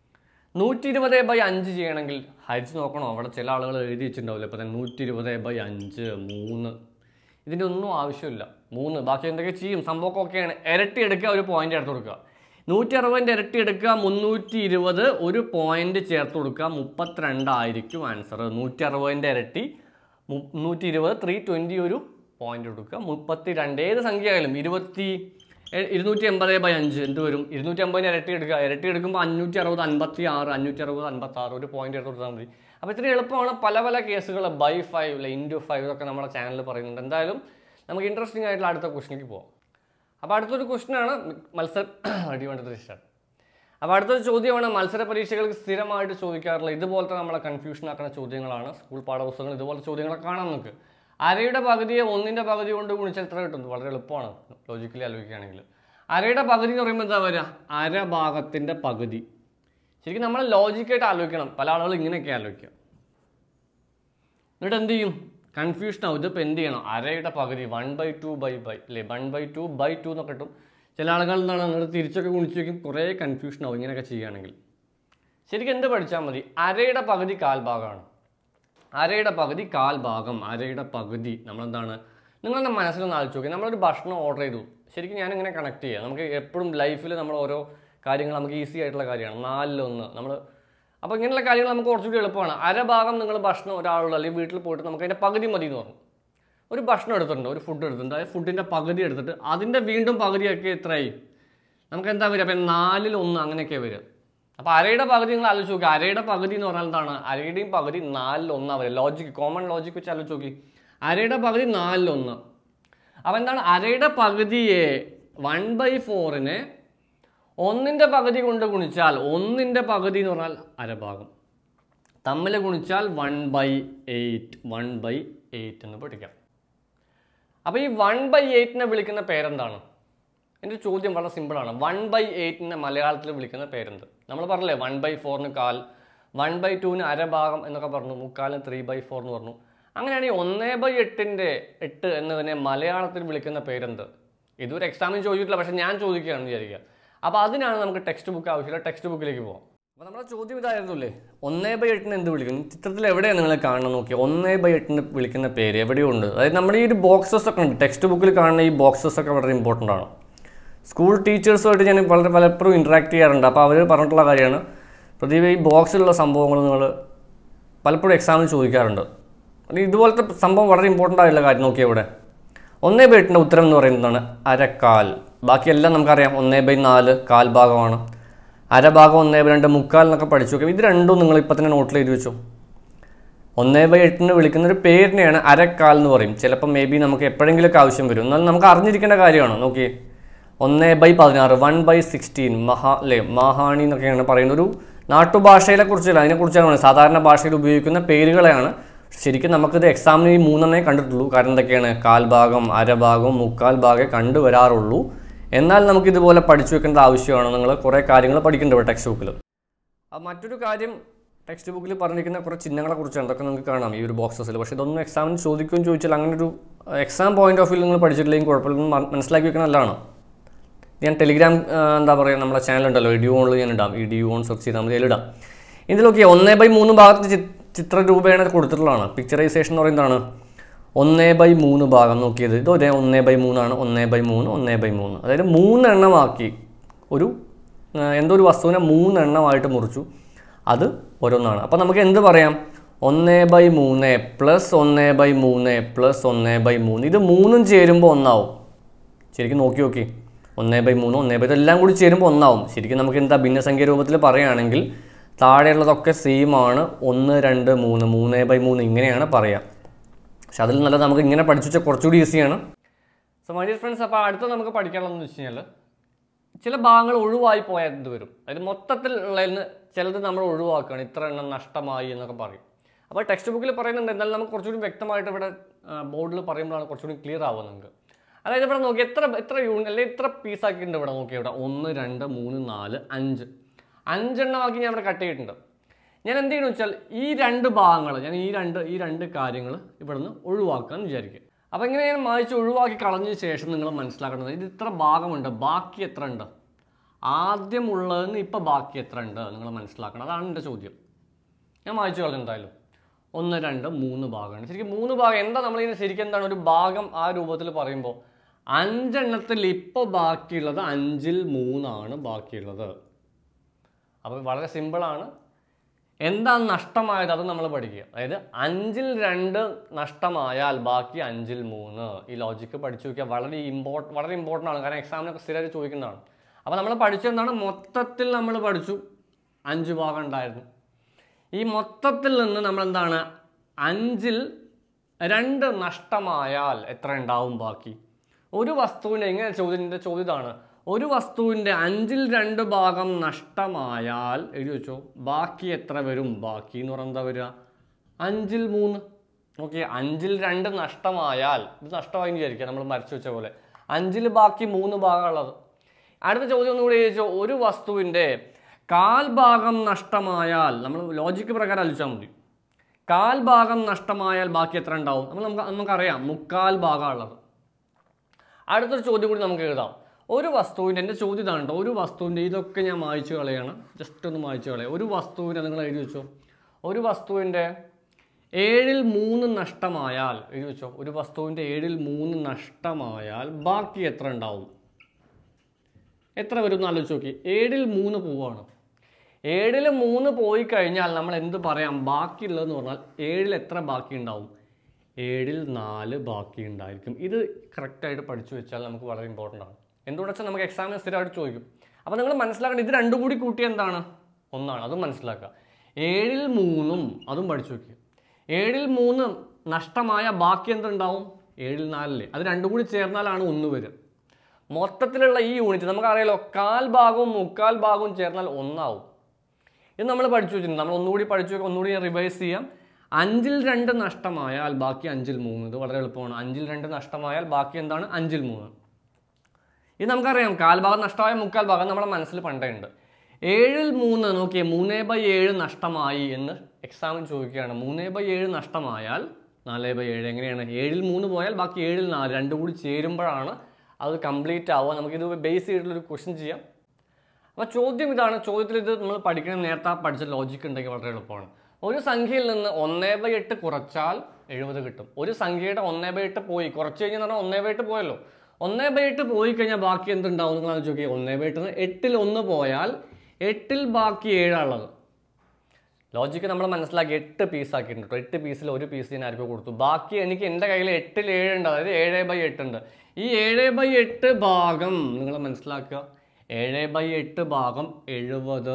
നൂറ്റി ഇരുപത് ബൈ അഞ്ച് ചെയ്യണമെങ്കിൽ ഹരിച്ച് നോക്കണോ അവിടെ ചില ആളുകൾ എഴുതി വെച്ചിട്ടുണ്ടാവില്ല ഇപ്പം തന്നെ നൂറ്റി ഇരുപത് ബൈ അഞ്ച് മൂന്ന് ഇതിൻ്റെ ഒന്നും ആവശ്യമില്ല മൂന്ന് ബാക്കി എന്തൊക്കെ ചെയ്യും സംഭവമൊക്കെ ഒക്കെയാണ് ഇരട്ടി എടുക്കുക ഒരു പോയിന്റ് ചേർത്ത് കൊടുക്കുക നൂറ്റി അറുപതിൻ്റെ ഇരട്ടി എടുക്കുക മുന്നൂറ്റി ഇരുപത് ഒരു പോയിന്റ് ചേർത്ത് കൊടുക്കുക മുപ്പത്തിരണ്ടായിരിക്കും ആൻസർ നൂറ്റി അറുപതിൻ്റെ ഇരട്ടി മുന്നൂറ്റി ഇരുപത് ത്രീ ട്വൻറ്റി ഒരു പോയിന്റ് കൊടുക്കുക മുപ്പത്തി രണ്ട് ഏത് സംഖ്യ ആയാലും ഇരുപത്തി എ- ഇരുന്നൂറ്റി എൺപത് ബൈ അഞ്ച് എന്ത് വരും ഇരുന്നൂറ്റി അമ്പതിന് ഇരട്ടി എടുക്കുക ഇരട്ടി എടുക്കുമ്പോൾ അഞ്ഞൂറ്റി അറുപത് അൻപത്തി ആറ് അഞ്ഞൂറ്റി അറുപത് അൻപത്തി ആറ് ഒരു പോയിന്റ് എടുത്ത് കൊടുത്താൽ മതി അപ്പോൾ ഇത്ര എളുപ്പമാണ് പല പല കേസുകൾ ബൈ ഫൈവ് അല്ലെ ഇൻറ്റു ഫൈവ് ഇതൊക്കെ നമ്മുടെ ചാനലിൽ പറയുന്നുണ്ട് എന്തായാലും നമുക്ക് ഇൻട്രസ്റ്റിംഗ് ആയിട്ടുള്ള അടുത്ത ക്വസ്റ്റിലേക്ക് പോകാം അപ്പോൾ അടുത്തൊരു ക്വസ്റ്റ്യനാണ് മത്സര അടി വേണ്ടത് ഇഷ്ടമാണ് അപ്പോൾ അടുത്തൊരു ചോദ്യമാണ് മത്സര പരീക്ഷകൾക്ക് സ്ഥിരമായിട്ട് ചോദിക്കാറുള്ള ഇതുപോലത്തെ നമ്മളെ കൺഫ്യൂഷൻ ആക്കുന്ന ചോദ്യങ്ങളാണ് സ്കൂൾ പാഠപുസ്തകങ്ങൾ ഇതുപോലത്തെ ചോദ്യങ്ങളൊക്കെ കാണാൻ നമുക്ക് അരയുടെ പകുതിയെ ഒന്നിൻ്റെ പകുതി കൊണ്ട് ഗുണിച്ചാൽ എത്ര കിട്ടും വളരെ എളുപ്പമാണ് ലോജിക്കലി ആലോചിക്കുകയാണെങ്കിൽ അരയുടെ പകുതി എന്ന് പറയുമ്പോൾ എന്താ വരിക അര ഭാഗത്തിൻ്റെ പകുതി ശരിക്കും നമ്മൾ ലോജിക്കായിട്ട് ആലോചിക്കണം പല ആളുകളും ഇങ്ങനെയൊക്കെ ആലോചിക്കുക എന്നിട്ട് എന്ത് ചെയ്യും കൺഫ്യൂഷൻ ആവും ഇതിപ്പോൾ എന്ത് ചെയ്യണം അരയുടെ പകുതി one by two by by അല്ലേ one by two by two എന്നൊക്കെ കിട്ടും ചില ആളുകൾ എന്താണ് എന്നിട്ട് തിരിച്ചൊക്കെ ഗുണിച്ച് വയ്ക്കും കുറേ കൺഫ്യൂഷൻ ആവും ഇങ്ങനെയൊക്കെ ചെയ്യുകയാണെങ്കിൽ ശരിക്കും എന്ത് പഠിച്ചാൽ മതി അരയുടെ പകുതി കാൽഭാഗമാണ് അരയുടെ പകുതി കാൽ ഭാഗം അരയുടെ പകുതി നമ്മളെന്താണ് നിങ്ങളുടെ മനസ്സിലൊന്ന് ആലോചിച്ച് നോക്കി നമ്മളൊരു ഭക്ഷണം ഓർഡർ ചെയ്തു ശരിക്കും ഞാനിങ്ങനെ കണക്ട് ചെയ്യാം നമുക്ക് എപ്പോഴും ലൈഫിൽ നമ്മൾ ഓരോ കാര്യങ്ങൾ നമുക്ക് ഈസി ആയിട്ടുള്ള കാര്യമാണ് നാലിലൊന്ന് നമ്മൾ അപ്പോൾ ഇങ്ങനെയുള്ള കാര്യങ്ങൾ നമുക്ക് കുറച്ചുകൂടി എളുപ്പമാണ് അരഭാഗം നിങ്ങൾ ഭക്ഷണം ഒരാളുള്ള അല്ലെങ്കിൽ വീട്ടിൽ പോയിട്ട് നമുക്ക് അതിൻ്റെ പകുതി മതി എന്ന് പറഞ്ഞു ഒരു ഭക്ഷണം എടുത്തിട്ടുണ്ട് ഒരു ഫുഡ് എടുത്തിട്ടുണ്ട് ആ ഫുഡിൻ്റെ പകുതി എടുത്തിട്ട് അതിൻ്റെ വീണ്ടും പകുതിയൊക്കെ എത്രയായി നമുക്ക് എന്താ വരിക അപ്പം നാലിൽ ഒന്ന് അങ്ങനെയൊക്കെ വരിക അപ്പോൾ അരയുടെ പകുതി നിങ്ങൾ ആലോചിച്ച് നോക്കി അരയുടെ പകുതി എന്ന് പറഞ്ഞാൽ എന്താണ് അരയുടെയും പകുതി നാലിൽ ഒന്നാ വരിക ലോജിക്ക് കോമൺ ലോജിക്ക് വെച്ച് ആലോചിച്ച് നോക്കി അരയുടെ പകുതി നാലിൽ ഒന്ന് അപ്പോൾ എന്താണ് അരയുടെ പകുതിയെ വൺ ബൈ ഫോറിനെ ഒന്നിൻ്റെ പകുതി കൊണ്ട് ഗുണിച്ചാൽ ഒന്നിൻ്റെ പകുതി എന്ന് പറഞ്ഞാൽ അരഭാഗം തമ്മിൽ ഗുണിച്ചാൽ one by eight one by eight എന്ന് പഠിക്കാം അപ്പോൾ ഈ വൺ ബൈ എയ്റ്റിനെ വിളിക്കുന്ന പേരെന്താണ് എൻ്റെ ചോദ്യം വളരെ സിമ്പിളാണ് വൺ ബൈ എയ്റ്റിനെ മലയാളത്തിൽ വിളിക്കുന്ന പേരെന്ത് നമ്മൾ പറഞ്ഞില്ലേ വൺ ബൈ ഫോറിന് കാൽ വൺ ബൈ ടുവിന് അരഭാഗം എന്നൊക്കെ പറഞ്ഞു മുക്കാലിന് ത്രീ ബൈ ഫോർ എന്ന് പറഞ്ഞു അങ്ങനെയാണെങ്കിൽ ഒന്നേ ബൈ എട്ടിൻ്റെ എട്ട് എന്നതിനെ മലയാളത്തിൽ വിളിക്കുന്ന പേരെന്ത് ഇതുവരെ എക്സാമിന് ചോദിച്ചിട്ടില്ല പക്ഷേ ഞാൻ ചോദിക്കുകയാണെന്ന് വിചാരിക്കുക അപ്പോൾ അതിനാണ് നമുക്ക് ടെക്സ്റ്റ് ബുക്ക് ആവശ്യമില്ല ടെക്സ്റ്റ് ബുക്കിലേക്ക് പോകാം അപ്പോൾ നമ്മുടെ ചോദ്യം ഇതായിരുന്നില്ലേ ഒന്നേ ബൈ എട്ടിന് എന്ത് വിളിക്കും ചിത്രത്തിൽ എവിടെയാണ് നിങ്ങൾ കാണണം നോക്കി ഒന്നേ ബൈ എട്ടിന് വിളിക്കുന്ന പേര് എവിടെയോ ഉണ്ട് അതായത് നമ്മുടെ ഈ ഒരു ബോക്സസ് ഒക്കെ ഉണ്ട് ടെക്സ്റ്റ് ബുക്കിൽ കാണുന്ന ഈ ബോക്സസ് ഒക്കെ വളരെ ഇമ്പോർട്ടൻ്റ് ആണ് സ്കൂൾ ടീച്ചേഴ്സുമായിട്ട് ഞാൻ വളരെ പലപ്പോഴും ഇൻട്രാക്ട് ചെയ്യാറുണ്ട് അപ്പോൾ അവർ പറഞ്ഞിട്ടുള്ള കാര്യമാണ് പ്രദീപ് ഈ ബോക്സിലുള്ള സംഭവങ്ങൾ നിങ്ങൾ പലപ്പോഴും എക്സാമിന് ചോദിക്കാറുണ്ട് അത് ഇതുപോലത്തെ സംഭവം വളരെ ഇമ്പോർട്ടൻ്റ് ആയിട്ടുള്ള കാര്യം നോക്കിയാൽ ഇവിടെ ഒന്നേ ബൈ എട്ടിൻ്റെ ഉത്തരം എന്ന് പറയുന്നതാണ് അരക്കാൽ ബാക്കിയെല്ലാം നമുക്കറിയാം ഒന്നേ ബൈ നാല് കാൽ ഭാഗമാണ് അരഭാഗം ഒന്നേ ബൈ രണ്ട് മുക്കാൽ എന്നൊക്കെ പഠിച്ചു നോക്കാം ഇത് രണ്ടും നിങ്ങൾ ഇപ്പം തന്നെ നോട്ടിൽ എഴുതി വെച്ചു ഒന്നേ ബൈ എട്ടിന് വിളിക്കുന്ന ഒരു പേരിനെയാണ് അരക്കാൽ എന്ന് പറയും ചിലപ്പോൾ മേ ബി നമുക്ക് എപ്പോഴെങ്കിലുമൊക്കെ ആവശ്യം വരും എന്നാൽ നമുക്ക് അറിഞ്ഞിരിക്കേണ്ട കാര്യമാണ് നോക്കി ഒന്നേ ബൈ പതിനാറ് വൺ ബൈ സിക്സ്റ്റീൻ മഹാ അല്ലേ മഹാണി എന്നൊക്കെയാണ് പറയുന്നത് ഒരു നാട്ടുഭാഷയിലെ കുറിച്ചല്ല അതിനെക്കുറിച്ചാണ് പറയുന്നത്. സാധാരണ ഭാഷയിൽ ഉപയോഗിക്കുന്ന പേരുകളെയാണ് ശരിക്കും നമുക്കിത് എക്സാമിന് ഈ മൂന്നെണ്ണേ കണ്ടിട്ടുള്ളൂ കാരണം എന്തൊക്കെയാണ് കാൽഭാഗം അരഭാഗം മുക്കാൽ ഭാഗമേ കണ്ടുവരാറുള്ളൂ എന്നാൽ നമുക്ക് ഇതുപോലെ പഠിച്ചു വെക്കേണ്ട ആവശ്യമാണ് നിങ്ങൾ കുറേ കാര്യങ്ങൾ പഠിക്കേണ്ടത് ടെക്സ്റ്റ് ബുക്കിൽ ആ മറ്റൊരു കാര്യം ടെക്സ്റ്റ് ബുക്കിൽ പറഞ്ഞിരിക്കുന്ന കുറേ ചിഹ്നങ്ങളെ കുറിച്ചാണ് അതൊക്കെ നിങ്ങൾക്ക് കാണാം ഈ ഒരു ബോക്സസിൽ പക്ഷേ ഇതൊന്നും എക്സാമിന് ചോദിക്കുകയും ചോദിച്ചാൽ അങ്ങനെ ഒരു എക്സാം പോയിന്റ് ഓഫ് വ്യൂ നിങ്ങൾ പഠിച്ചിട്ടില്ലെങ്കിൽ കുഴപ്പമില്ല മ- മനസ്സിലാക്കി വെക്കണം നല്ലതാണ് ഞാൻ ടെലിഗ്രാം ആ, എന്താ പറയുക നമ്മുടെ ചാനൽ ഉണ്ടല്ലോ ഇഡിയോ ഓണിൽ ഞാൻ ഇടാം ഇഡിയോ ഓൺ സെർച്ച് ചെയ്താൽ മതി അതിലിടാം ഇതിലൊക്കെ ഒന്നേ ബൈ മൂന്ന് ഭാഗത്ത് ചി- ചിത്ര രൂപേണ കൊടുത്തിട്ടുള്ളതാണ് പിക്ചറൈസേഷൻ എന്ന് പറയുന്നതാണ് ഒന്നേ ബൈ മൂന്ന് ഭാഗം നോക്കിയത് ഇത് ഒരേ ഒന്നേ ബൈ മൂന്നാണ് ഒന്നേ ബൈ മൂന്ന് ഒന്നേ ബൈ മൂന്ന് അതായത് മൂന്നെണ്ണമാക്കി ഒരു ആ, എന്തോ ഒരു വസ്തുവിനെ മൂന്നെണ്ണമായിട്ട് മുറിച്ചു അത് ഓരോന്നാണ് അപ്പോൾ നമുക്ക് എന്ത് പറയാം ഒന്നേ ബൈ മൂന്ന് പ്ലസ് ഒന്നേ ബൈ മൂന്ന് പ്ലസ് ഒന്നേ ബൈ മൂന്ന് ഇത് മൂന്നും ചേരുമ്പോൾ ഒന്നാവും ശരിക്കും നോക്കി നോക്കി ഒന്നേ ബൈ മൂന്ന് ഒന്നേ ബൈ ഇതെല്ലാം കൂടി ചേരുമ്പോൾ ഒന്നാവും ശരിക്കും നമുക്ക് എന്താ ഭിന്നസംഖ്യ രൂപത്തിൽ പറയുകയാണെങ്കിൽ താഴെയുള്ളതൊക്കെ സെയിം ആണ് ഒന്ന് രണ്ട് മൂന്ന് മൂന്ന് ബൈ മൂന്ന് ഇങ്ങനെയാണ് പറയുക പക്ഷെ അതിൽ നല്ലത് നമുക്ക് ഇങ്ങനെ പഠിച്ചു വെച്ചാൽ കുറച്ചുകൂടി ഈസിയാണ് സോ മൈ ഡിയർ ഫ്രണ്ട്സ് അപ്പോൾ അടുത്ത നമുക്ക് പഠിക്കാനുള്ളതെന്ന് വെച്ച് കഴിഞ്ഞാൽ ചില ഭാഗങ്ങൾ ഒഴിവായി പോയാൽ എന്ത് വരും അതായത് മൊത്തത്തിൽ ഉള്ളതിന് ചിലത് നമ്മൾ ഒഴിവാക്കുകയാണ് ഇത്ര എണ്ണം നഷ്ടമായി എന്നൊക്കെ പറയും അപ്പോൾ ടെക്സ്റ്റ് ബുക്കിൽ പറയുന്നുണ്ട് എന്നാൽ നമുക്ക് കുറച്ചുകൂടി വ്യക്തമായിട്ട് ഇവിടെ ബോർഡിൽ പറയുമ്പോഴാണ് കുറച്ചുകൂടി ക്ലിയർ ആവുക നിങ്ങൾക്ക് അതായത് ഇവിടെ നോക്കി എത്ര എത്ര യൂണിറ്റ് അല്ലെങ്കിൽ എത്ര പീസാക്കിയിട്ടുണ്ട് ഇവിടെ നോക്കി ഇവിടെ ഒന്ന് രണ്ട് മൂന്ന് നാല് അഞ്ച് അഞ്ചെണ്ണമാക്കി ഞാൻ ഇവിടെ കട്ട് ചെയ്തിട്ടുണ്ട് ഞാൻ എന്ത് ചെയ്യണമെന്ന് വെച്ചാൽ ഈ രണ്ട് ഭാഗങ്ങൾ ഞാൻ ഈ രണ്ട് ഈ രണ്ട് കാര്യങ്ങൾ ഇവിടുന്ന് ഒഴിവാക്കാമെന്ന് വിചാരിക്കുക അപ്പോൾ ഇങ്ങനെ ഞാൻ മായ്ച്ച് ഒഴിവാക്കി കളഞ്ഞ ശേഷം നിങ്ങൾ മനസ്സിലാക്കേണ്ടത് ഇത് ഇത്ര ഭാഗമുണ്ട് ബാക്കി എത്ര ഉണ്ട് ആദ്യമുള്ളതെന്ന് ഇപ്പോൾ ബാക്കി എത്ര ഉണ്ട് നിങ്ങൾ മനസ്സിലാക്കണം അതാണ് എൻ്റെ ചോദ്യം ഞാൻ വായിച്ചു കളഞ്ഞു എന്തായാലും ഒന്ന് രണ്ട് മൂന്ന് ഭാഗമാണ് ശരിക്കും മൂന്ന് ഭാഗം എന്താ നമ്മളിങ്ങനെ ശരിക്കും എന്താണ് ഒരു ഭാഗം ആ രൂപത്തിൽ പറയുമ്പോൾ അഞ്ചെണ്ണത്തിൽ ഇപ്പോൾ ബാക്കിയുള്ളത് അഞ്ചിൽ മൂന്നാണ് ബാക്കിയുള്ളത് അപ്പോൾ വളരെ സിമ്പിളാണ് എന്താണ് നഷ്ടമായത് അത് നമ്മൾ പഠിക്കുക അതായത് അഞ്ചിൽ രണ്ട് നഷ്ടമായാൽ ബാക്കി അഞ്ചിൽ മൂന്ന് ഈ ലോജിക്ക് പഠിച്ചു നോക്കിയാൽ വളരെ ഇമ്പോർട്ട് വളരെ ഇമ്പോർട്ടൻ്റ് ആണ് കാരണം എക്സാമിനൊക്കെ സ്ഥിരമായിട്ട് ചോദിക്കുന്നതാണ് അപ്പോൾ നമ്മൾ പഠിച്ചെന്താണ് മൊത്തത്തിൽ നമ്മൾ പഠിച്ചു അഞ്ച് ഭാഗം ഉണ്ടായിരുന്നു ഈ മൊത്തത്തിൽ നിന്ന് നമ്മൾ എന്താണ് അഞ്ചിൽ രണ്ട് നഷ്ടമായാൽ എത്ര ഉണ്ടാവും ബാക്കി ഒരു വസ്തുവിൻ്റെ എങ്ങനെ ചോദ്യത്തിൻ്റെ ചോദ്യം ഇതാണ് ഒരു വസ്തുവിൻ്റെ അഞ്ചിൽ രണ്ട് ഭാഗം നഷ്ടമായാൽ എഴുതി വെച്ചോ ബാക്കി എത്ര വരും ബാക്കി എന്ന് പറഞ്ഞാൽ എന്താ വരിക അഞ്ചിൽ മൂന്ന് ഓക്കെ അഞ്ചിൽ രണ്ട് നഷ്ടമായാൽ ഇത് നഷ്ടമായി എന്ന് വിചാരിക്കുക നമ്മൾ മരിച്ചു വെച്ച പോലെ അഞ്ചിൽ ബാക്കി മൂന്ന് ഭാഗമുള്ളത് അടുത്ത ചോദ്യം ഒന്നുകൂടി ചോദിച്ചോ ഒരു വസ്തുവിൻ്റെ കാൽ ഭാഗം നഷ്ടമായാൽ നമ്മൾ ലോജിക്ക് പ്രകാരം ആലോചിച്ചാൽ മതി കാൽ ഭാഗം നഷ്ടമായാൽ ബാക്കി എത്ര ഉണ്ടാവും നമ്മൾ നമുക്ക് നമുക്കറിയാം മുക്കാൽ ഭാഗമുള്ളത് അടുത്തൊരു ചോദ്യം കൂടി നമുക്ക് എഴുതാം ഒരു വസ്തുവിൻ്റെ എൻ്റെ ചോദ്യം ഇതാണ് കേട്ടോ ഒരു വസ്തുവിൻ്റെ ഇതൊക്കെ ഞാൻ മായ്ച്ചു കളയാണ് ജസ്റ്റ് ഒന്ന് മായ്ച്ചു കളയാം ഒരു വസ്തുവിൻ്റെ നിങ്ങൾ എഴുതി വെച്ചോ ഒരു വസ്തുവിൻ്റെ ഏഴിൽ മൂന്ന് നഷ്ടമായാൽ എഴുതി വെച്ചോ ഒരു വസ്തുവിൻ്റെ ഏഴിൽ മൂന്ന് നഷ്ടമായാൽ ബാക്കി എത്ര ഉണ്ടാവും എത്ര വരും എന്ന് ആലോചിച്ച് നോക്കി ഏഴിൽ മൂന്ന് പോവാണ് ഏഴിൽ മൂന്ന് പോയി കഴിഞ്ഞാൽ നമ്മൾ എന്ത് പറയാം ബാക്കിയുള്ളതെന്ന് പറഞ്ഞാൽ ഏഴിൽ എത്ര ബാക്കി ഉണ്ടാവും ഏഴിൽ നാല് ബാക്കി ഉണ്ടായിരിക്കും ഇത് കറക്റ്റായിട്ട് പഠിച്ചു വെച്ചാൽ നമുക്ക് വളരെ ഇമ്പോർട്ടൻ്റ് ആണ് എന്തുകൊണ്ട് വെച്ചാൽ നമുക്ക് എക്സാമിന് സ്ഥിരമായിട്ട് ചോദിക്കും അപ്പോൾ നിങ്ങൾ മനസ്സിലാക്കേണ്ടത് ഇത് രണ്ടും കൂടി കൂട്ടി എന്താണ് ഒന്നാണ് അതും മനസ്സിലാക്കുക ഏഴിൽ മൂന്നും അതും പഠിച്ചു വെക്കുക ഏഴിൽ മൂന്ന് നഷ്ടമായ ബാക്കി എന്തുണ്ടാവും ഏഴിൽ നാലില് അത് രണ്ടും കൂടി ചേർന്നാലാണ് ഒന്ന് വരിക മൊത്തത്തിലുള്ള ഈ യൂണിറ്റ് നമുക്കറിയാലോ കാൽ ഭാഗവും മുക്കാൽ ഭാഗവും ചേർന്നാൽ ഒന്നാവും ഇത് നമ്മൾ പഠിച്ചു വെച്ചിട്ടുണ്ട് നമ്മൾ ഒന്നുകൂടി പഠിച്ചു വെക്കാം ഒന്നുകൂടി റിവൈസ് ചെയ്യാം അഞ്ചിൽ രണ്ട് നഷ്ടമായാൽ ബാക്കി അഞ്ചിൽ മൂന്ന് ഇത് വളരെ എളുപ്പമാണ് അഞ്ചിൽ രണ്ട് നഷ്ടമായാൽ ബാക്കി എന്താണ് അഞ്ചിൽ മൂന്ന് ഇത് നമുക്കറിയാം കാൽഭാഗം നഷ്ടമായ മുക്കാൽ ഭാഗം നമ്മുടെ മനസ്സിൽ പണ്ടേ ഉണ്ട് ഏഴിൽ മൂന്ന് നോക്കിയേ മൂന്നേ ബൈ ഏഴ് നഷ്ടമായി എന്ന് എക്സാമിന് ചോദിക്കുകയാണ് മൂന്നേ ബൈ ഏഴ് നഷ്ടമായാൽ നാല് ബൈ ഏഴ് എങ്ങനെയാണ് ഏഴിൽ മൂന്ന് പോയാൽ ബാക്കി ഏഴിൽ നാല് രണ്ടും കൂടി ചേരുമ്പോഴാണ് അത് കംപ്ലീറ്റ് ആവുക നമുക്കിത് ബേസ് ചെയ്തിട്ടുള്ളൊരു ക്വസ്റ്റ്യൻ ചെയ്യാം അപ്പോൾ ചോദ്യം ഇതാണ് ചോദ്യത്തിൽ ഇത് നമ്മൾ പഠിക്കണം നേരത്തെ പഠിച്ച ലോജിക്ക് ഉണ്ടെങ്കിൽ വളരെ എളുപ്പമാണ് ഒരു സംഖ്യയിൽ നിന്ന് ഒന്നേ ബൈ എട്ട് കുറച്ചാൽ എഴുപത് കിട്ടും ഒരു സംഖ്യയുടെ ഒന്നേ ബൈ എട്ട് പോയി കുറച്ച് കഴിഞ്ഞാൽ പറഞ്ഞാൽ ഒന്നേ ബൈ എട്ട് പോയല്ലോ ഒന്നേ ബൈ എട്ട് പോയി കഴിഞ്ഞാൽ ബാക്കി എന്തുണ്ടാവും നിങ്ങൾ ആലോചിച്ച് നോക്കിയേ ഒന്നേ ബൈ എട്ട് എട്ടിൽ ഒന്ന് പോയാൽ എട്ടിൽ ബാക്കി ഏഴാണുള്ളത് ലോജിക്ക് നമ്മൾ മനസ്സിലാക്കി എട്ട് പീസ് ആക്കിയിട്ടുണ്ട് കേട്ടോ എട്ട് പീസിൽ ഒരു പീസ് ഞാൻ ആർക്കും കൊടുത്തു ബാക്കി എനിക്ക് എൻ്റെ കയ്യിൽ എട്ടിൽ ഏഴുണ്ട് അതായത് ഏഴ് ബൈ എട്ട് ഉണ്ട് ഈ ഏഴ് ബൈ എട്ട് ഭാഗം നിങ്ങൾ മനസ്സിലാക്കുക ഏഴ് ബൈ എട്ട് ഭാഗം എഴുപത്